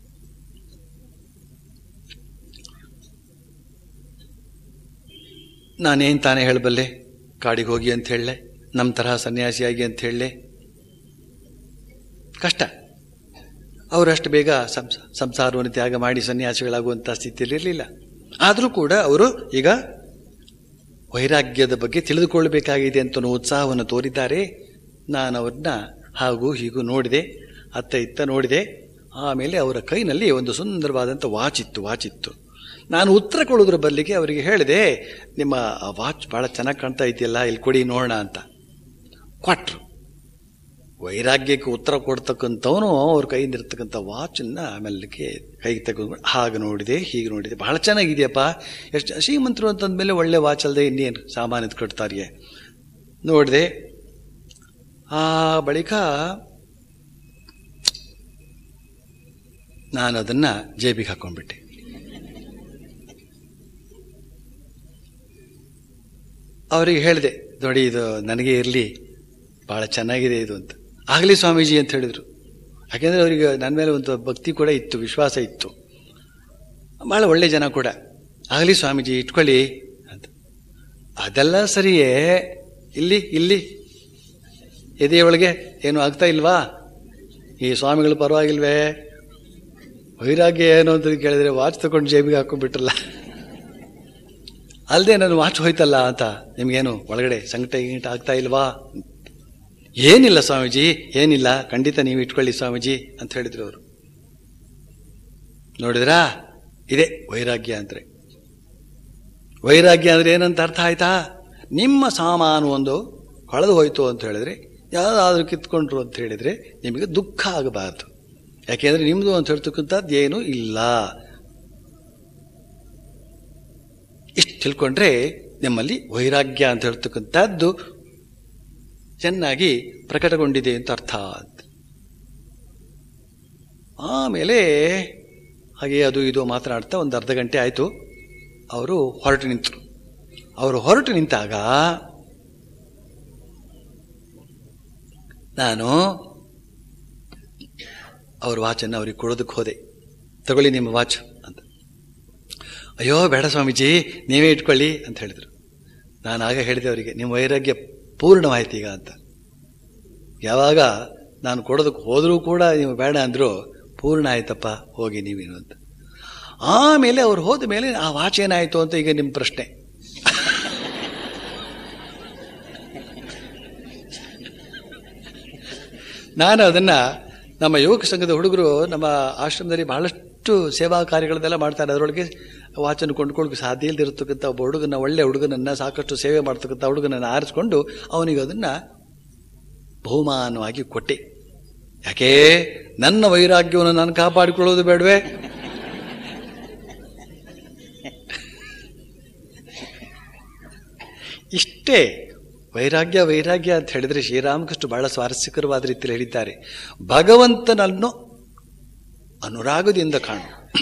ನಾನೇನು ತಾನೇ ಹೇಳಬಲ್ಲೆ ಕಾಡಿಗೆ ಹೋಗಿ ಅಂತ ಹೇಳಲೆ ನಮ್ಮ ತರಹ ಸನ್ಯಾಸಿಯಾಗಿ ಅಂತ ಹೇಳಲೆ ಕಷ್ಟ ಅವರಷ್ಟು ಬೇಗ ಸಂಸ ಸಂಸಾರವನ್ನು ತ್ಯಾಗ ಮಾಡಿ ಸನ್ಯಾಸಿಗಳಾಗುವಂಥ ಸ್ಥಿತಿಯಲ್ಲಿ ಇರಲಿಲ್ಲ ಆದರೂ ಕೂಡ ಅವರು ಈಗ ವೈರಾಗ್ಯದ ಬಗ್ಗೆ ತಿಳಿದುಕೊಳ್ಳಬೇಕಾಗಿದೆ ಅಂತ ಅನ್ನೋ ಉತ್ಸಾಹವನ್ನು ತೋರಿದ್ದಾರೆ ನಾನು ಅವ್ರನ್ನ ಹಾಗೂ ಹೀಗೂ ನೋಡಿದೆ ಅತ್ತ ಇತ್ತ ನೋಡಿದೆ ಆಮೇಲೆ ಅವರ ಕೈನಲ್ಲಿ ಒಂದು ಸುಂದರವಾದಂಥ ವಾಚ್ ಇತ್ತು ವಾಚ್ ಇತ್ತು ನಾನು ಉತ್ತರ ಕೊಡೋದ್ರ ಬದಲಿಗೆ ಅವರಿಗೆ ಹೇಳಿದೆ ನಿಮ್ಮ ವಾಚ್ ಭಾಳ ಚೆನ್ನಾಗಿ ಕಾಣ್ತಾ ಇದೆಯಲ್ಲ ಇಲ್ಲಿ ಕೊಡಿ ನೋಡೋಣ ಅಂತ ಕೊಟ್ರು ವೈರಾಗ್ಯಕ್ಕೆ ಉತ್ತರ ಕೊಡ್ತಕ್ಕಂಥವನು ಅವ್ರ ಕೈಯಿಂದ ಇರ್ತಕ್ಕಂಥ ವಾಚನ್ನ ಆಮೇಲೆ ಕೈಗೆ ತಗೊಂಡು ಹಾಗೆ ನೋಡಿದೆ ಹೀಗೆ ನೋಡಿದೆ ಬಹಳ ಚೆನ್ನಾಗಿದೆಯಪ್ಪ ಎಷ್ಟು ಶ್ರೀಮಂತರು ಅಂತಂದ್ಮೇಲೆ ಒಳ್ಳೆ ವಾಚ್ ಅಲ್ಲದೆ ಇನ್ನೇನು ಸಾಮಾನು ಎತ್ಕೊಡ್ತಾರೆ ನೋಡಿದೆ ಆ ಬಳಿಕ ನಾನು ಅದನ್ನ ಜೇಬಿಗೆ ಹಾಕೊಂಡ್ಬಿಟ್ಟೆ ಅವರಿಗೆ ಹೇಳಿದೆ ನೋಡಿ ಇದು ನನಗೆ ಇರಲಿ ಭಾಳ ಚೆನ್ನಾಗಿದೆ ಇದು ಅಂತ ಆಗಲಿ ಸ್ವಾಮೀಜಿ ಅಂತ ಹೇಳಿದರು ಯಾಕೆಂದರೆ ಅವರಿಗೆ ನನ್ನ ಮೇಲೆ ಒಂದು ಭಕ್ತಿ ಕೂಡ ಇತ್ತು ವಿಶ್ವಾಸ ಇತ್ತು ಭಾಳ ಒಳ್ಳೆ ಜನ ಕೂಡ ಆಗಲಿ ಸ್ವಾಮೀಜಿ ಇಟ್ಕೊಳ್ಳಿ ಅಂತ ಅದೆಲ್ಲ ಸರಿಯೇ ಇಲ್ಲಿ ಇಲ್ಲಿ ಎದೆಯೊಳಗೆ ಏನು ಆಗ್ತಾ ಇಲ್ವಾ ಈ ಸ್ವಾಮಿಗಳು ಪರವಾಗಿಲ್ವೇ ವೈರಾಗ್ಯ ಏನು ಅಂತ ಕೇಳಿದ್ರೆ ವಾಚ್ ತಗೊಂಡು ಜೇಬಿಗೆ ಹಾಕೊಂಡ್ಬಿಟ್ರಲ್ಲ ಅಲ್ಲದೆ ನನ್ನ ವಾಚ್ ಹೋಯ್ತಲ್ಲ ಅಂತ ನಿಮ್ಗೇನು ಒಳಗಡೆ ಸಂಕಟ ಗಿಂಟ ಆಗ್ತಾ ಇಲ್ವಾ ಏನಿಲ್ಲ ಸ್ವಾಮೀಜಿ ಏನಿಲ್ಲ ಖಂಡಿತ ನೀವು ಇಟ್ಕೊಳ್ಳಿ ಸ್ವಾಮೀಜಿ ಅಂತ ಹೇಳಿದ್ರು ಅವರು ನೋಡಿದ್ರಾ ಇದೆ ವೈರಾಗ್ಯ ಅಂದ್ರೆ ವೈರಾಗ್ಯ ಅಂದ್ರೆ ಏನಂತ ಅರ್ಥ ಆಯ್ತಾ ನಿಮ್ಮ ಸಾಮಾನು ಒಂದು ಕಳೆದು ಹೋಯ್ತು ಅಂತ ಹೇಳಿದ್ರೆ ಯಾವುದಾದ್ರೂ ಕಿತ್ಕೊಂಡ್ರು ಅಂತ ಹೇಳಿದ್ರೆ ನಿಮಗೆ ದುಃಖ ಆಗಬಾರ್ದು ಯಾಕೆಂದ್ರೆ ನಿಮ್ದು ಅಂತ ಹೇಳ್ತಕ್ಕಂಥದ್ದು ಏನೂ ಇಲ್ಲ ಇಷ್ಟು ತಿಳ್ಕೊಂಡ್ರೆ ನಿಮ್ಮಲ್ಲಿ ವೈರಾಗ್ಯ ಅಂತ ಹೇಳ್ತಕ್ಕಂಥದ್ದು ಚೆನ್ನಾಗಿ ಪ್ರಕಟಗೊಂಡಿದೆ ಅಂತ ಅರ್ಥ ಅಂತ ಆಮೇಲೆ ಹಾಗೆ ಅದು ಇದು ಮಾತನಾಡ್ತಾ ಒಂದು ಅರ್ಧ ಗಂಟೆ ಆಯಿತು ಅವರು ಹೊರಟು ನಿಂತರು ಅವರು ಹೊರಟು ನಿಂತಾಗ ನಾನು ಅವ್ರ ವಾಚನ್ನು ಅವ್ರಿಗೆ ಕೊಡೋದಕ್ಕೆ ಹೋದೆ ತಗೊಳ್ಳಿ ನಿಮ್ಮ ವಾಚ್ ಅಂತ ಅಯ್ಯೋ ಬೇಡ ಸ್ವಾಮೀಜಿ ನೀವೇ ಇಟ್ಕೊಳ್ಳಿ ಅಂತ ಹೇಳಿದರು ನಾನು ಆಗ ಹೇಳಿದೆ ಅವರಿಗೆ ನಿಮ್ಮ ವೈರಾಗ್ಯ ಪೂರ್ಣವಾಯ್ತು ಈಗ ಅಂತ ಯಾವಾಗ ನಾನು ಕೊಡೋದಕ್ಕೆ ಹೋದರೂ ಕೂಡ ನೀವು ಬೇಡ ಅಂದರು ಪೂರ್ಣ ಆಯ್ತಪ್ಪ ಹೋಗಿ ನೀವೇನು ಅಂತ ಆಮೇಲೆ ಅವ್ರು ಹೋದ ಮೇಲೆ ಆ ವಾಚ್ ಏನಾಯಿತು ಅಂತ ಈಗ ನಿಮ್ಮ ಪ್ರಶ್ನೆ ನಾನು ಅದನ್ನ ನಮ್ಮ ಯುವಕ ಸಂಘದ ಹುಡುಗರು ನಮ್ಮ ಆಶ್ರಮದಲ್ಲಿ ಬಹಳಷ್ಟು ಸೇವಾ ಕಾರ್ಯಗಳನ್ನೆಲ್ಲ ಮಾಡ್ತಾರೆ ಅದರೊಳಗೆ ವಾಚನ್ನು ಕೊಂಡ್ಕೊಳ್ಳೋಕೆ ಸಾಧ್ಯ ಇಲ್ಲದಿರತಕ್ಕಂಥ ಒಬ್ಬ ಹುಡುಗನ ಒಳ್ಳೆ ಹುಡುಗನನ್ನ ಸಾಕಷ್ಟು ಸೇವೆ ಮಾಡ್ತಕ್ಕಂಥ ಹುಡುಗನನ್ನು ಆರಿಸ್ಕೊಂಡು ಅವನಿಗೆ ಅದನ್ನ ಬಹುಮಾನವಾಗಿ ಕೊಟ್ಟೆ ಯಾಕೆ ನನ್ನ ವೈರಾಗ್ಯವನ್ನು ನಾನು ಕಾಪಾಡಿಕೊಳ್ಳೋದು ಬೇಡವೇ ಇಷ್ಟೇ ವೈರಾಗ್ಯ ವೈರಾಗ್ಯ ಅಂತ ಹೇಳಿದ್ರೆ ಶ್ರೀರಾಮಕೃಷ್ಣ ಬಹಳ ಸ್ವಾರಸ್ಯಕರವಾದ ರೀತಿಯಲ್ಲಿ ಹೇಳಿದ್ದಾರೆ ಭಗವಂತನನ್ನು ಅನುರಾಗದಿಂದ ಕಾಣು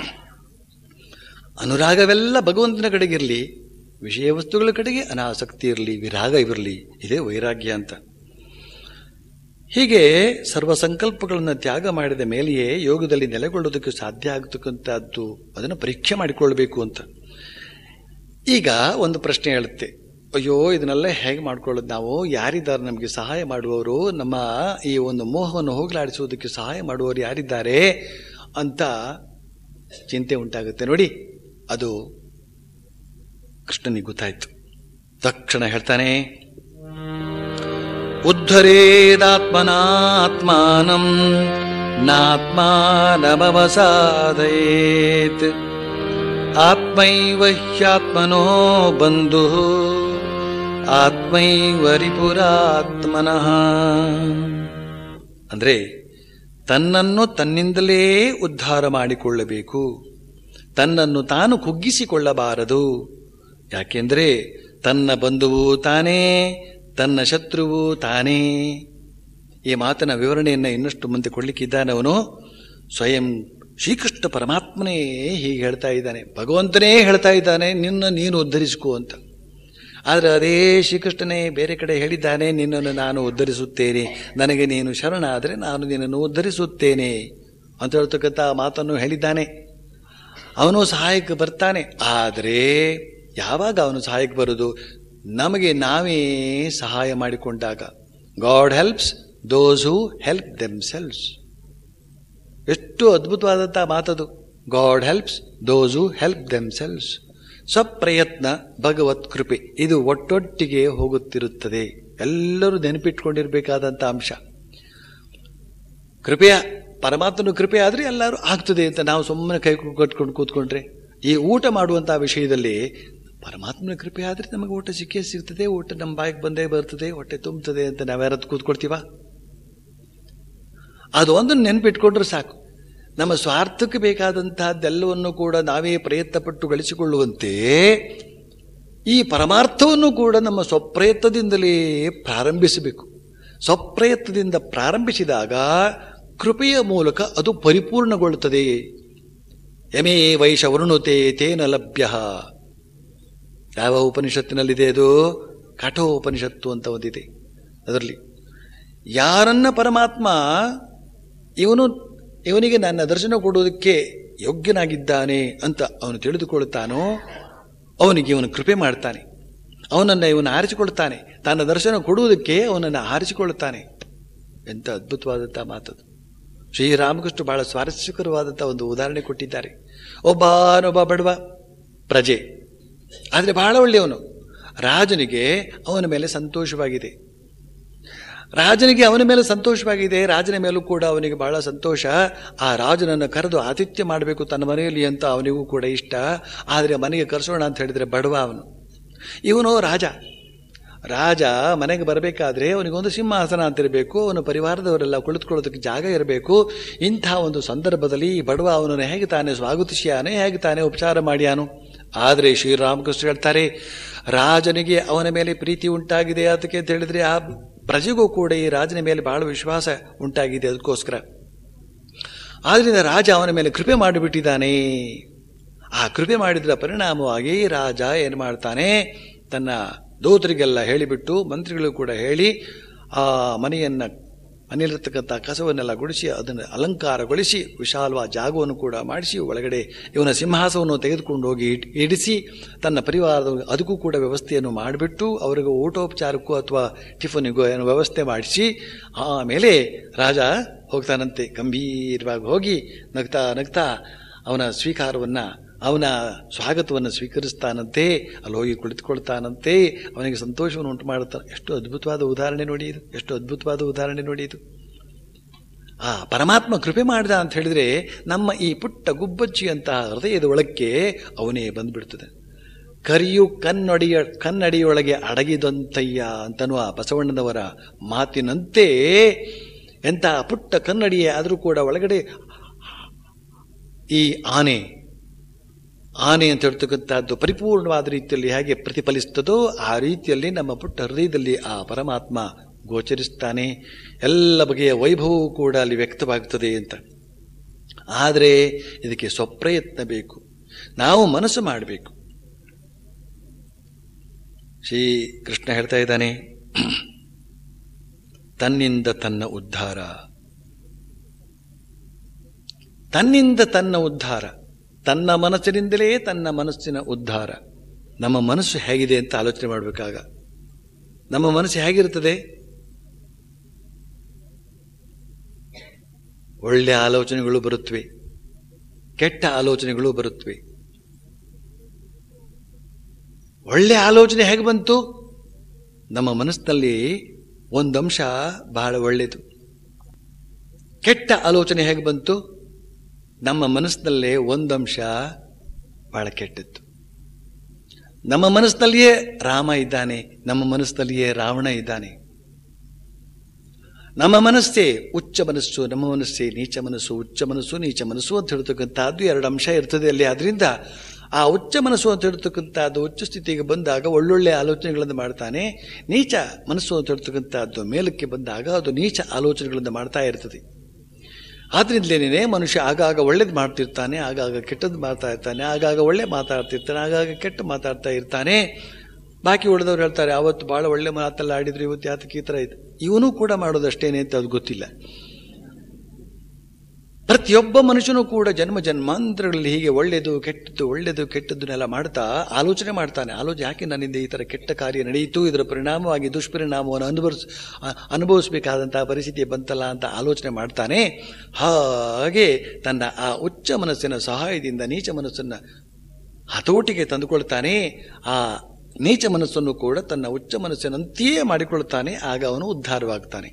ಅನುರಾಗವೆಲ್ಲ ಭಗವಂತನ ಕಡೆಗಿರಲಿ ವಿಷಯ ವಸ್ತುಗಳ ಕಡೆಗೆ ಅನಾಸಕ್ತಿ ಇರಲಿ ವಿರಾಗ ಇರಲಿ ಇದೇ ವೈರಾಗ್ಯ ಅಂತ ಹೀಗೆ ಸರ್ವ ಸಂಕಲ್ಪಗಳನ್ನು ತ್ಯಾಗ ಮಾಡಿದ ಮೇಲೆಯೇ ಯೋಗದಲ್ಲಿ ನೆಲೆಗೊಳ್ಳೋದಕ್ಕೆ ಸಾಧ್ಯ ಆಗತಕ್ಕಂಥದ್ದು ಅದನ್ನು ಪರೀಕ್ಷೆ ಮಾಡಿಕೊಳ್ಬೇಕು ಅಂತ ಈಗ ಒಂದು ಪ್ರಶ್ನೆ ಹೇಳುತ್ತೆ ಅಯ್ಯೋ ಇದನ್ನೆಲ್ಲ ಹೇಗೆ ಮಾಡ್ಕೊಳ್ಳೋದು ನಾವು ಯಾರಿದ್ದಾರೆ ನಮಗೆ ಸಹಾಯ ಮಾಡುವವರು ನಮ್ಮ ಈ ಒಂದು ಮೋಹವನ್ನು ಹೋಗಲಾಡಿಸುವುದಕ್ಕೆ ಸಹಾಯ ಮಾಡುವವರು ಯಾರಿದ್ದಾರೆ ಅಂತ ಚಿಂತೆ ಉಂಟಾಗುತ್ತೆ ನೋಡಿ ಅದು ಕೃಷ್ಣನಿಗೆ ಗೊತ್ತಾಯ್ತು ತಕ್ಷಣ ಹೇಳ್ತಾನೆ ಉದ್ಧರೇದಾತ್ಮನಾತ್ಮಾನಂ ನಾತ್ಮಾನಮವಸಾದಯೇತ್ ಆತ್ಮೈವ ಹ್ಯಾತ್ಮನೋ ಬಂಧು ಆತ್ಮೈವ ರಿಪುರಾತ್ಮನಃ ಅಂದ್ರೆ ತನ್ನನ್ನು ತನ್ನಿಂದಲೇ ಉದ್ಧಾರ ಮಾಡಿಕೊಳ್ಳಬೇಕು ತನ್ನನ್ನು ತಾನು ಕುಗ್ಗಿಸಿಕೊಳ್ಳಬಾರದು ಯಾಕೆಂದ್ರೆ ತನ್ನ ಬಂಧುವು ತಾನೇ ತನ್ನ ಶತ್ರುವು ತಾನೇ ಈ ಮಾತನ ವಿವರಣೆಯನ್ನು ಇನ್ನಷ್ಟು ಮುಂದೆ ಕೊಡ್ಲಿಕ್ಕಿದ್ದಾನೆ ಅವನು ಸ್ವಯಂ ಶ್ರೀಕೃಷ್ಣ ಪರಮಾತ್ಮನೇ ಹೀಗೆ ಹೇಳ್ತಾ ಇದ್ದಾನೆ ಭಗವಂತನೇ ಹೇಳ್ತಾ ಇದ್ದಾನೆ ನಿನ್ನ ನೀನು ಉದ್ಧರಿಸಿಕೋ ಅಂತ ಆದರೆ ಅದೇ ಶ್ರೀಕೃಷ್ಣನೇ ಬೇರೆ ಕಡೆ ಹೇಳಿದ್ದಾನೆ ನಿನ್ನನ್ನು ನಾನು ಉದ್ಧರಿಸುತ್ತೇನೆ ನನಗೆ ನೀನು ಶರಣ ಆದರೆ ನಾನು ನಿನ್ನನ್ನು ಉದ್ಧರಿಸುತ್ತೇನೆ ಅಂತ ಹೇಳ್ತಕ್ಕಂಥ ಮಾತನ್ನು ಹೇಳಿದ್ದಾನೆ ಅವನು ಸಹಾಯಕ್ಕೆ ಬರ್ತಾನೆ ಆದರೆ ಯಾವಾಗ ಅವನು ಸಹಾಯಕ್ಕೆ ಬರೋದು ನಮಗೆ ನಾವೇ ಸಹಾಯ ಮಾಡಿಕೊಂಡಾಗ God helps those who help themselves ಎಷ್ಟು ಅದ್ಭುತವಾದಂಥ ಮಾತದು God helps those who help themselves ಸ್ವಪ್ರಯತ್ನ ಭಗವತ್ ಕೃಪೆ ಇದು ಒಟ್ಟೊಟ್ಟಿಗೆ ಹೋಗುತ್ತಿರುತ್ತದೆ ಎಲ್ಲರೂ ನೆನಪಿಟ್ಕೊಂಡಿರ್ಬೇಕಾದಂಥ ಅಂಶ ಕೃಪೆಯ ಪರಮಾತ್ಮನ ಕೃಪೆ ಆದರೆ ಎಲ್ಲರೂ ಆಗ್ತದೆ ಅಂತ ನಾವು ಸುಮ್ಮನೆ ಕೈ ಕಟ್ಕೊಂಡು ಕೂತ್ಕೊಂಡ್ರೆ ಈ ಊಟ ಮಾಡುವಂಥ ವಿಷಯದಲ್ಲಿ ಪರಮಾತ್ಮನ ಕೃಪೆ ಆದರೆ ನಮಗೆ ಊಟ ಸಿಕ್ಕೇ ಸಿಗ್ತದೆ ಊಟ ನಮ್ಮ ಬಾಯಿಗೆ ಬಂದೇ ಬರ್ತದೆ ಹೊಟ್ಟೆ ತುಂಬುತ್ತದೆ ಅಂತ ನಾವ್ಯಾರದ್ದು ಕೂತ್ಕೊಳ್ತೀವ ಅದು ಒಂದನ್ನು ನೆನಪಿಟ್ಕೊಂಡ್ರೆ ಸಾಕು ನಮ್ಮ ಸ್ವಾರ್ಥಕ್ಕೆ ಬೇಕಾದಂತಹದ್ದೆಲ್ಲವನ್ನು ಕೂಡ ನಾವೇ ಪ್ರಯತ್ನಪಟ್ಟು ಗಳಿಸಿಕೊಳ್ಳುವಂತೆ ಈ ಪರಮಾರ್ಥವನ್ನು ಕೂಡ ನಮ್ಮ ಸ್ವಪ್ರಯತ್ನದಿಂದಲೇ ಪ್ರಾರಂಭಿಸಬೇಕು ಸ್ವಪ್ರಯತ್ನದಿಂದ ಪ್ರಾರಂಭಿಸಿದಾಗ ಕೃಪೆಯ ಮೂಲಕ ಅದು ಪರಿಪೂರ್ಣಗೊಳ್ಳುತ್ತದೆ ಯಮೇ ವೈಶ ವರುಣುತೆ ತೇನ ಲಭ್ಯ ಯಾವ ಉಪನಿಷತ್ತಿನಲ್ಲಿದೆ ಅದು ಕಠೋಪನಿಷತ್ತು ಅಂತ ಒಂದಿದೆ ಅದರಲ್ಲಿ ಯಾರನ್ನ ಪರಮಾತ್ಮ ಇವನು ಇವನಿಗೆ ನನ್ನ ದರ್ಶನ ಕೊಡುವುದಕ್ಕೆ ಯೋಗ್ಯನಾಗಿದ್ದಾನೆ ಅಂತ ಅವನು ತಿಳಿದುಕೊಳ್ಳುತ್ತಾನೋ ಅವನಿಗೆ ಇವನು ಕೃಪೆ ಮಾಡ್ತಾನೆ ಅವನನ್ನು ಇವನು ಆರಿಸಿಕೊಳ್ತಾನೆ ತನ್ನ ದರ್ಶನ ಕೊಡುವುದಕ್ಕೆ ಅವನನ್ನು ಆರಿಸಿಕೊಳ್ಳುತ್ತಾನೆ ಎಂಥ ಅದ್ಭುತವಾದಂಥ ಮಾತದು ಶ್ರೀರಾಮಕೃಷ್ಣ ಬಹಳ ಸ್ವಾರಸ್ಯಕರವಾದಂಥ ಒಂದು ಉದಾಹರಣೆ ಕೊಟ್ಟಿದ್ದಾರೆ ಒಬ್ಬನೊಬ್ಬ ಬಡವ ಪ್ರಜೆ ಆದರೆ ಬಹಳ ಒಳ್ಳೆಯವನು ರಾಜನಿಗೆ ಅವನ ಮೇಲೆ ಸಂತೋಷವಾಗಿದೆ ರಾಜನಿಗೆ ಅವನ ಮೇಲೆ ಸಂತೋಷವಾಗಿದೆ ರಾಜನ ಮೇಲೂ ಕೂಡ ಅವನಿಗೆ ಬಹಳ ಸಂತೋಷ ಆ ರಾಜನನ್ನು ಕರೆದು ಆತಿಥ್ಯ ಮಾಡಬೇಕು ತನ್ನ ಮನೆಯಲ್ಲಿ ಅಂತ ಅವನಿಗೂ ಕೂಡ ಇಷ್ಟ ಆದರೆ ಮನೆಗೆ ಕರೆಸೋಣ ಅಂತ ಹೇಳಿದರೆ ಬಡವ ಅವನು ಇವನು ರಾಜ ರಾಜ ಮನೆಗೆ ಬರಬೇಕಾದ್ರೆ ಅವನಿಗೊಂದು ಸಿಂಹಾಸನ ಅಂತಿರಬೇಕು ಅವನ ಪರಿವಾರದವರೆಲ್ಲ ಕುಳಿತುಕೊಳ್ಳೋದಕ್ಕೆ ಜಾಗ ಇರಬೇಕು ಇಂಥ ಒಂದು ಸಂದರ್ಭದಲ್ಲಿ ಈ ಬಡವ ಅವನನ್ನು ಹೇಗೆ ತಾನೇ ಸ್ವಾಗತಿಸಿಯಾನೆ ಹೇಗೆ ತಾನೇ ಉಪಚಾರ ಮಾಡ್ಯಾನು ಆದರೆ ಶ್ರೀರಾಮಕೃಷ್ಣ ಹೇಳ್ತಾರೆ ರಾಜನಿಗೆ ಅವನ ಮೇಲೆ ಪ್ರೀತಿ ಉಂಟಾಗಿದೆ ಅದಕ್ಕೆ ಅಂತ ಹೇಳಿದ್ರೆ ಆ ಪ್ರಜೆಗೂ ಕೂಡ ಈ ರಾಜನ ಮೇಲೆ ಬಹಳ ವಿಶ್ವಾಸ ಉಂಟಾಗಿದೆ ಅದಕ್ಕೋಸ್ಕರ ಆದ್ರಿಂದ ರಾಜ ಅವನ ಮೇಲೆ ಕೃಪೆ ಮಾಡಿಬಿಟ್ಟಿದ್ದಾನೆ ಆ ಕೃಪೆ ಮಾಡಿದ್ರ ಪರಿಣಾಮವಾಗಿ ರಾಜ ಏನು ಮಾಡ್ತಾನೆ ತನ್ನ ದೂತರಿಗೆಲ್ಲ ಹೇಳಿಬಿಟ್ಟು ಮಂತ್ರಿಗಳು ಕೂಡ ಹೇಳಿ ಆ ಮನೆಯನ್ನ ಮನೆಯಲ್ಲಿರ್ತಕ್ಕಂಥ ಕಸವನ್ನೆಲ್ಲ ಗುಡಿಸಿ ಅದನ್ನು ಅಲಂಕಾರಗೊಳಿಸಿ ವಿಶಾಲವಾದ ಜಾಗವನ್ನು ಕೂಡ ಮಾಡಿಸಿ ಒಳಗಡೆ ಇವನ ಸಿಂಹಾಸವನ್ನು ತೆಗೆದುಕೊಂಡು ಹೋಗಿ ಇಟ್- ಇಡಿಸಿ ತನ್ನ ಪರಿವಾರದ ಅದಕ್ಕೂ ಕೂಡ ವ್ಯವಸ್ಥೆಯನ್ನು ಮಾಡಿಬಿಟ್ಟು ಅವರಿಗೆ ಊಟೋಪಚಾರಕ್ಕೂ ಅಥವಾ ಟಿಫನಿಗೂ ಏನೋ ವ್ಯವಸ್ಥೆ ಮಾಡಿಸಿ ಆಮೇಲೆ ರಾಜ ಹೋಗ್ತಾನಂತೆ ಗಂಭೀರವಾಗಿ ಹೋಗಿ ನಗ್ತಾ ನಗ್ತಾ ಅವನ ಸ್ವೀಕಾರವನ್ನು ಅವನ ಸ್ವಾಗತವನ್ನು ಸ್ವೀಕರಿಸ್ತಾನಂತೆ ಅಲ್ಲಿ ಹೋಗಿ ಕುಳಿತುಕೊಳ್ತಾನಂತೆ ಅವನಿಗೆ ಸಂತೋಷವನ್ನು ಉಂಟು ಮಾಡುತ್ತಾನೆ ಎಷ್ಟು ಅದ್ಭುತವಾದ ಉದಾಹರಣೆ ನೋಡಿ ಇದು ಎಷ್ಟು ಅದ್ಭುತವಾದ ಉದಾಹರಣೆ ನೋಡಿ ಇದು ಆ ಪರಮಾತ್ಮ ಕೃಪೆ ಮಾಡಿದ ಅಂತ ಹೇಳಿದ್ರೆ ನಮ್ಮ ಈ ಪುಟ್ಟ ಗುಬ್ಬಚ್ಚಿಯಂತಹ ಹೃದಯದ ಒಳಕ್ಕೆ ಅವನೇ ಬಂದ್ಬಿಡ್ತದೆ ಕರಿಯು ಕನ್ನಡಿಯ ಕನ್ನಡಿಯೊಳಗೆ ಅಡಗಿದಂತಯ್ಯ ಅಂತನ್ನುವ ಬಸವಣ್ಣನವರ ಮಾತಿನಂತೆ ಎಂಥ ಪುಟ್ಟ ಕನ್ನಡಿಯೇ ಆದರೂ ಕೂಡ ಒಳಗಡೆ ಈ ಆನೆ ಆನೆ ಅಂತ ಹೇಳ್ತಕ್ಕಂಥದ್ದು ಪರಿಪೂರ್ಣವಾದ ರೀತಿಯಲ್ಲಿ ಹೇಗೆ ಪ್ರತಿಫಲಿಸ್ತದೋ ಆ ರೀತಿಯಲ್ಲಿ ನಮ್ಮ ಪುಟ್ಟ ಹೃದಯದಲ್ಲಿ ಆ ಪರಮಾತ್ಮ ಗೋಚರಿಸ್ತಾನೆ ಎಲ್ಲ ಬಗೆಯ ವೈಭವವು ಕೂಡ ಅಲ್ಲಿ ವ್ಯಕ್ತವಾಗ್ತದೆ ಅಂತ ಆದರೆ ಇದಕ್ಕೆ ಸ್ವಪ್ರಯತ್ನ ಬೇಕು ನಾವು ಮನಸ್ಸು ಮಾಡಬೇಕು ಶ್ರೀ ಕೃಷ್ಣ ಹೇಳ್ತಾ ಇದ್ದಾನೆ ತನ್ನಿಂದ ತನ್ನ ಉದ್ಧಾರ ತನ್ನಿಂದ ತನ್ನ ಉದ್ಧಾರ ತನ್ನ ಮನಸ್ಸಿನಿಂದಲೇ ತನ್ನ ಮನಸ್ಸಿನ ಉದ್ಧಾರ ನಮ್ಮ ಮನಸ್ಸು ಹೇಗಿದೆ ಅಂತ ಆಲೋಚನೆ ಮಾಡಬೇಕಾಗ ನಮ್ಮ ಮನಸ್ಸು ಹೇಗಿರುತ್ತದೆ ಒಳ್ಳೆ ಆಲೋಚನೆಗಳು ಬರುತ್ತವೆ ಕೆಟ್ಟ ಆಲೋಚನೆಗಳು ಬರುತ್ತವೆ ಒಳ್ಳೆ ಆಲೋಚನೆ ಹೇಗೆ ಬಂತು ನಮ್ಮ ಮನಸ್ಸಿನಲ್ಲಿ ಒಂದಂಶ ಬಹಳ ಒಳ್ಳೆಯದು ಕೆಟ್ಟ ಆಲೋಚನೆ ಹೇಗೆ ಬಂತು ನಮ್ಮ ಮನಸ್ಸಿನಲ್ಲೇ ಒಂದಂಶ ಬಹಳ ಕೆಟ್ಟದ್ದು ನಮ್ಮ ಮನಸ್ಸಿನಲ್ಲಿಯೇ ರಾಮ ಇದ್ದಾನೆ ನಮ್ಮ ಮನಸ್ಸಿನಲ್ಲಿಯೇ ರಾವಣ ಇದ್ದಾನೆ ನಮ್ಮ ಮನಸ್ಸೇ ಉಚ್ಚ ಮನಸ್ಸು ನಮ್ಮ ಮನಸ್ಸೇ ನೀಚ ಮನಸ್ಸು ಉಚ್ಚ ಮನಸ್ಸು ನೀಚ ಮನಸ್ಸು ಅಂತ ಹೇಳ್ತಕ್ಕಂಥದ್ದು ಎರಡು ಅಂಶ ಇರ್ತದೆ ಅಲ್ಲಿ ಅದರಿಂದ ಆ ಉಚ್ಚ ಮನಸ್ಸು ಅಂತ ಹೇಳ್ತಕ್ಕಂಥದ್ದು ಉಚ್ಚ ಸ್ಥಿತಿಗೆ ಬಂದಾಗ ಒಳ್ಳೊಳ್ಳೆ ಆಲೋಚನೆಗಳನ್ನು ಮಾಡ್ತಾನೆ ನೀಚ ಮನಸ್ಸು ಅಂತ ಹೇಳ್ತಕ್ಕಂಥದ್ದು ಮೇಲಕ್ಕೆ ಬಂದಾಗ ಅದು ನೀಚ ಆಲೋಚನೆಗಳನ್ನು ಮಾಡ್ತಾ ಇರ್ತದೆ ಆದ್ರಿಂದಲೇನೇ ಮನುಷ್ಯ ಆಗಾಗ ಒಳ್ಳೇದು ಮಾಡ್ತಿರ್ತಾನೆ ಆಗಾಗ ಕೆಟ್ಟದ್ದು ಮಾಡ್ತಾ ಇರ್ತಾನೆ ಆಗಾಗ ಒಳ್ಳೆ ಮಾತಾಡ್ತಿರ್ತಾನೆ ಆಗಾಗ ಕೆಟ್ಟ ಮಾತಾಡ್ತಾ ಇರ್ತಾನೆ ಬಾಕಿ ಉಳಿದವ್ರು ಹೇಳ್ತಾರೆ ಅವತ್ತು ಭಾಳ ಒಳ್ಳೆ ಮಾತೆಲ್ಲ ಆಡಿದ್ರು ಇವತ್ತು ಯಾತಕ್ಕೆ ಈ ಥರ ಇದೆ ಇವನು ಕೂಡ ಮಾಡೋದಷ್ಟೇನೆ ಅಂತ ಅದು ಗೊತ್ತಿಲ್ಲ ಪ್ರತಿಯೊಬ್ಬ ಮನುಷ್ಯನೂ ಕೂಡ ಜನ್ಮ ಜನ್ಮಾಂತರಗಳಲ್ಲಿ ಹೀಗೆ ಒಳ್ಳೆಯದು ಕೆಟ್ಟದ್ದು ಒಳ್ಳೆಯದು ಕೆಟ್ಟದ್ದನ್ನೆಲ್ಲ ಮಾಡ್ತಾ ಆಲೋಚನೆ ಮಾಡ್ತಾನೆ ಆಲೋಚನೆ ಯಾಕೆ ನನ್ನಿಂದ ಈ ಥರ ಕೆಟ್ಟ ಕಾರ್ಯ ನಡೆಯಿತು ಇದರ ಪರಿಣಾಮವಾಗಿ ದುಷ್ಪರಿಣಾಮವನ್ನು ಅನುಭವಿಸ್ ಅ- ಅನುಭವಿಸಬೇಕಾದಂತಹ ಪರಿಸ್ಥಿತಿ ಬಂತಲ್ಲ ಅಂತ ಆಲೋಚನೆ ಮಾಡ್ತಾನೆ ಹಾಗೆ ತನ್ನ ಆ ಉಚ್ಚ ಮನಸ್ಸಿನ ಸಹಾಯದಿಂದ ನೀಚ ಮನಸ್ಸನ್ನು ಹತೋಟಿಗೆ ತಂದುಕೊಳ್ತಾನೆ ಆ ನೀಚ ಮನಸ್ಸನ್ನು ಕೂಡ ತನ್ನ ಉಚ್ಚ ಮನಸ್ಸಿನಂತೆಯೇ ಮಾಡಿಕೊಳ್ತಾನೆ ಆಗ ಅವನು ಉದ್ಧಾರವಾಗ್ತಾನೆ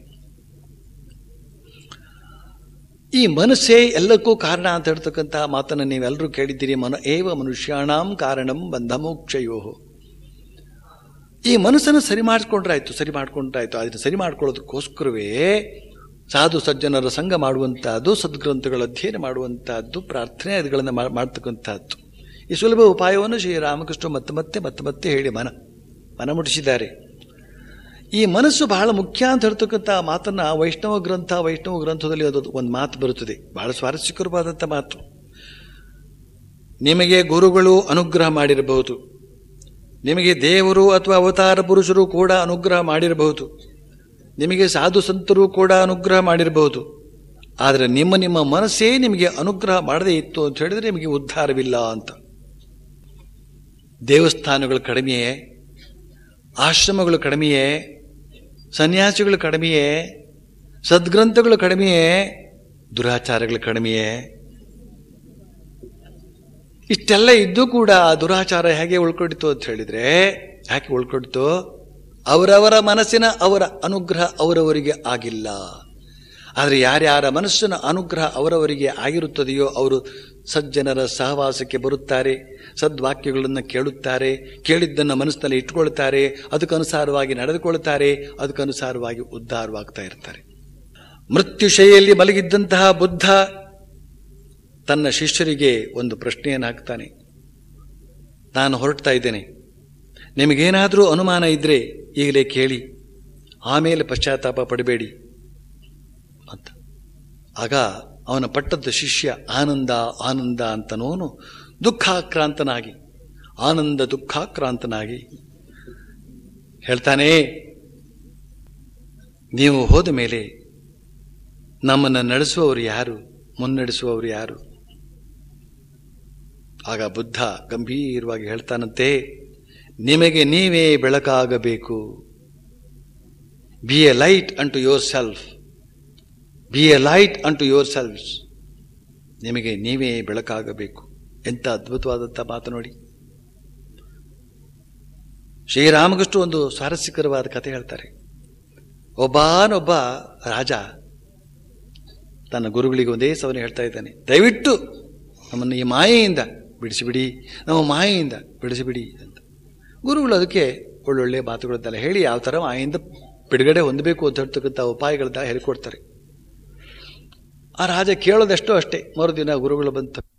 ಈ ಮನಸ್ಸೇ ಎಲ್ಲಕ್ಕೂ ಕಾರಣ ಅಂತ ಹೇಳ್ತಕ್ಕಂತಹ ಮಾತನ್ನು ನೀವೆಲ್ಲರೂ ಕೇಳಿದ್ದೀರಿ ಮನ ಏವ ಮನುಷ್ಯಾಣಾಂ ಕಾರಣಂ ಬಂಧ ಮೋಕ್ಷಯೋ ಈ ಮನಸ್ಸನ್ನು ಸರಿ ಮಾಡಿಕೊಂಡ್ರಾಯ್ತು ಸರಿ ಮಾಡಿಕೊಂಡ್ರಾಯ್ತು ಅದನ್ನು ಸರಿ ಮಾಡ್ಕೊಳ್ಳೋದಕ್ಕೋಸ್ಕರವೇ ಸಾಧು ಸಜ್ಜನರ ಸಂಘ ಮಾಡುವಂತಹದ್ದು ಸದ್ಗ್ರಂಥಗಳ ಅಧ್ಯಯನ ಮಾಡುವಂತಹದ್ದು ಪ್ರಾರ್ಥನೆ ಅದುಗಳನ್ನು ಮಾಡ್ತಕ್ಕಂಥದ್ದು ಈ ಸುಲಭ ಉಪಾಯವನ್ನು ಶ್ರೀರಾಮಕೃಷ್ಣ ಮತ್ತೆ ಮತ್ತೆ ಮತ್ತೆ ಮತ್ತೆ ಹೇಳಿ ಮನ ಮನ ಮುಟ್ಟಿಸಿದ್ದಾರೆ ಈ ಮನಸ್ಸು ಬಹಳ ಮುಖ್ಯ ಅಂತ ಹೇಳ್ತಕ್ಕಂಥ ಮಾತನ್ನ ವೈಷ್ಣವ ಗ್ರಂಥ ವೈಷ್ಣವ ಗ್ರಂಥದಲ್ಲಿ ಅದು ಒಂದು ಮಾತು ಬರುತ್ತದೆ ಬಹಳ ಸ್ವಾರಸ್ಯಕರವಾದಂಥ ಮಾತು ನಿಮಗೆ ಗುರುಗಳು ಅನುಗ್ರಹ ಮಾಡಿರಬಹುದು ನಿಮಗೆ ದೇವರು ಅಥವಾ ಅವತಾರ ಪುರುಷರು ಕೂಡ ಅನುಗ್ರಹ ಮಾಡಿರಬಹುದು ನಿಮಗೆ ಸಾಧು ಸಂತರು ಕೂಡ ಅನುಗ್ರಹ ಮಾಡಿರಬಹುದು ಆದರೆ ನಿಮ್ಮ ನಿಮ್ಮ ಮನಸ್ಸೇ ನಿಮಗೆ ಅನುಗ್ರಹ ಮಾಡದೇ ಇತ್ತು ಅಂತ ಹೇಳಿದ್ರೆ ನಿಮಗೆ ಉದ್ಧಾರವಿಲ್ಲ ಅಂತ ದೇವಸ್ಥಾನಗಳು ಕಡಿಮೆಯೇ ಆಶ್ರಮಗಳು ಕಡಿಮೆಯೇ ಸನ್ಯಾಸಿಗಳು ಕಡಿಮೆಯೇ ಸದ್ಗ್ರಂಥಗಳು ಕಡಿಮೆಯೇ ದುರಾಚಾರಗಳು ಕಡಿಮೆಯೇ ಇಷ್ಟೆಲ್ಲ ಇದ್ದು ಕೂಡ ಆ ದುರಾಚಾರ ಹೇಗೆ ಉಳ್ಕೊಂಡಿತು ಅಂತ ಹೇಳಿದ್ರೆ ಯಾಕೆ ಉಳ್ಕೊಂಡಿತು ಅವರವರ ಮನಸ್ಸಿನ ಅವರ ಅನುಗ್ರಹ ಅವರವರಿಗೆ ಆಗಿಲ್ಲ ಆದರೆ ಯಾರ್ಯಾರ ಮನಸ್ಸಿನ ಅನುಗ್ರಹ ಅವರವರಿಗೆ ಆಗಿರುತ್ತದೆಯೋ ಅವರು ಸಜ್ಜನರ ಸಹವಾಸಕ್ಕೆ ಬರುತ್ತಾರೆ ಸದ್ವಾಕ್ಯಗಳನ್ನು ಕೇಳುತ್ತಾರೆ ಕೇಳಿದ್ದನ್ನು ಮನಸ್ಸಿನಲ್ಲಿ ಇಟ್ಕೊಳ್ತಾರೆ ಅದಕ್ಕನುಸಾರವಾಗಿ ನಡೆದುಕೊಳ್ತಾರೆ ಅದಕ್ಕನುಸಾರವಾಗಿ ಉದ್ಧಾರವಾಗ್ತಾ ಇರ್ತಾರೆ ಮೃತ್ಯುಶೈಯಲ್ಲಿ ಮಲಗಿದ್ದಂತಹ ಬುದ್ಧ ತನ್ನ ಶಿಷ್ಯರಿಗೆ ಒಂದು ಪ್ರಶ್ನೆಯನ್ನು ಹಾಕ್ತಾನೆ ನಾನು ಹೊರಡ್ತಾ ಇದ್ದೇನೆ ನಿಮಗೇನಾದರೂ ಅನುಮಾನ ಇದ್ರೆ ಈಗಲೇ ಕೇಳಿ ಆಮೇಲೆ ಪಶ್ಚಾತ್ತಾಪ ಪಡಬೇಡಿ ಅಂತ ಆಗ ಅವನ ಪಟ್ಟದ ಶಿಷ್ಯ ಆನಂದ ಆನಂದ ಅಂತನೋನು ದುಃಖಾಕ್ರಾಂತನಾಗಿ ಆನಂದ ದುಃಖಾಕ್ರಾಂತನಾಗಿ ಹೇಳ್ತಾನೆ ನೀವು ಹೋದ ಮೇಲೆ ನಮ್ಮನ್ನು ನಡೆಸುವವರು ಯಾರು ಮುನ್ನಡೆಸುವವರು ಯಾರು ಆಗ ಬುದ್ಧ ಗಂಭೀರವಾಗಿ ಹೇಳ್ತಾನಂತೆ ನಿಮಗೆ ನೀವೇ ಬೆಳಕಾಗಬೇಕು be a light unto yourself be a light unto yourselves ನಿಮಗೆ ನೀವೇ ಬೆಳಕಾಗಬೇಕು ಎಂಥ ಅದ್ಭುತವಾದಂಥ ಮಾತು ನೋಡಿ ಶ್ರೀರಾಮಕೃಷ್ಣ ಒಂದು ಸ್ವಾರಸ್ಯಕರವಾದ ಕಥೆ ಹೇಳ್ತಾರೆ ಒಬ್ಬನೊಬ್ಬ ರಾಜ ತನ್ನ ಗುರುಗಳಿಗೆ ಒಂದೇ ಸವನೆ ಹೇಳ್ತಾ ಇದ್ದಾನೆ ದಯವಿಟ್ಟು ನಮ್ಮನ್ನು ಈ ಮಾಯೆಯಿಂದ ಬಿಡಿಸಿಬಿಡಿ ನಮ್ಮ ಮಾಯೆಯಿಂದ ಬಿಡಿಸಿಬಿಡಿ ಅಂತ ಗುರುಗಳು ಅದಕ್ಕೆ ಒಳ್ಳೊಳ್ಳೆ ಮಾತುಗಳನ್ನೆಲ್ಲ ಹೇಳಿ ಯಾವ ಥರ ಮಾಯೆಯಿಂದ ಬಿಡುಗಡೆ ಹೊಂದಬೇಕು ಅಂತ ಹೇಳ್ತಕ್ಕಂಥ ಉಪಾಯಗಳನ್ನ ಹೇಳಿಕೊಡ್ತಾರೆ ಆ ರಾಜ ಕೇಳೋದೆಷ್ಟೋ ಅಷ್ಟೇ ಮರುದಿನ ಗುರುಗಳು ಬಂತು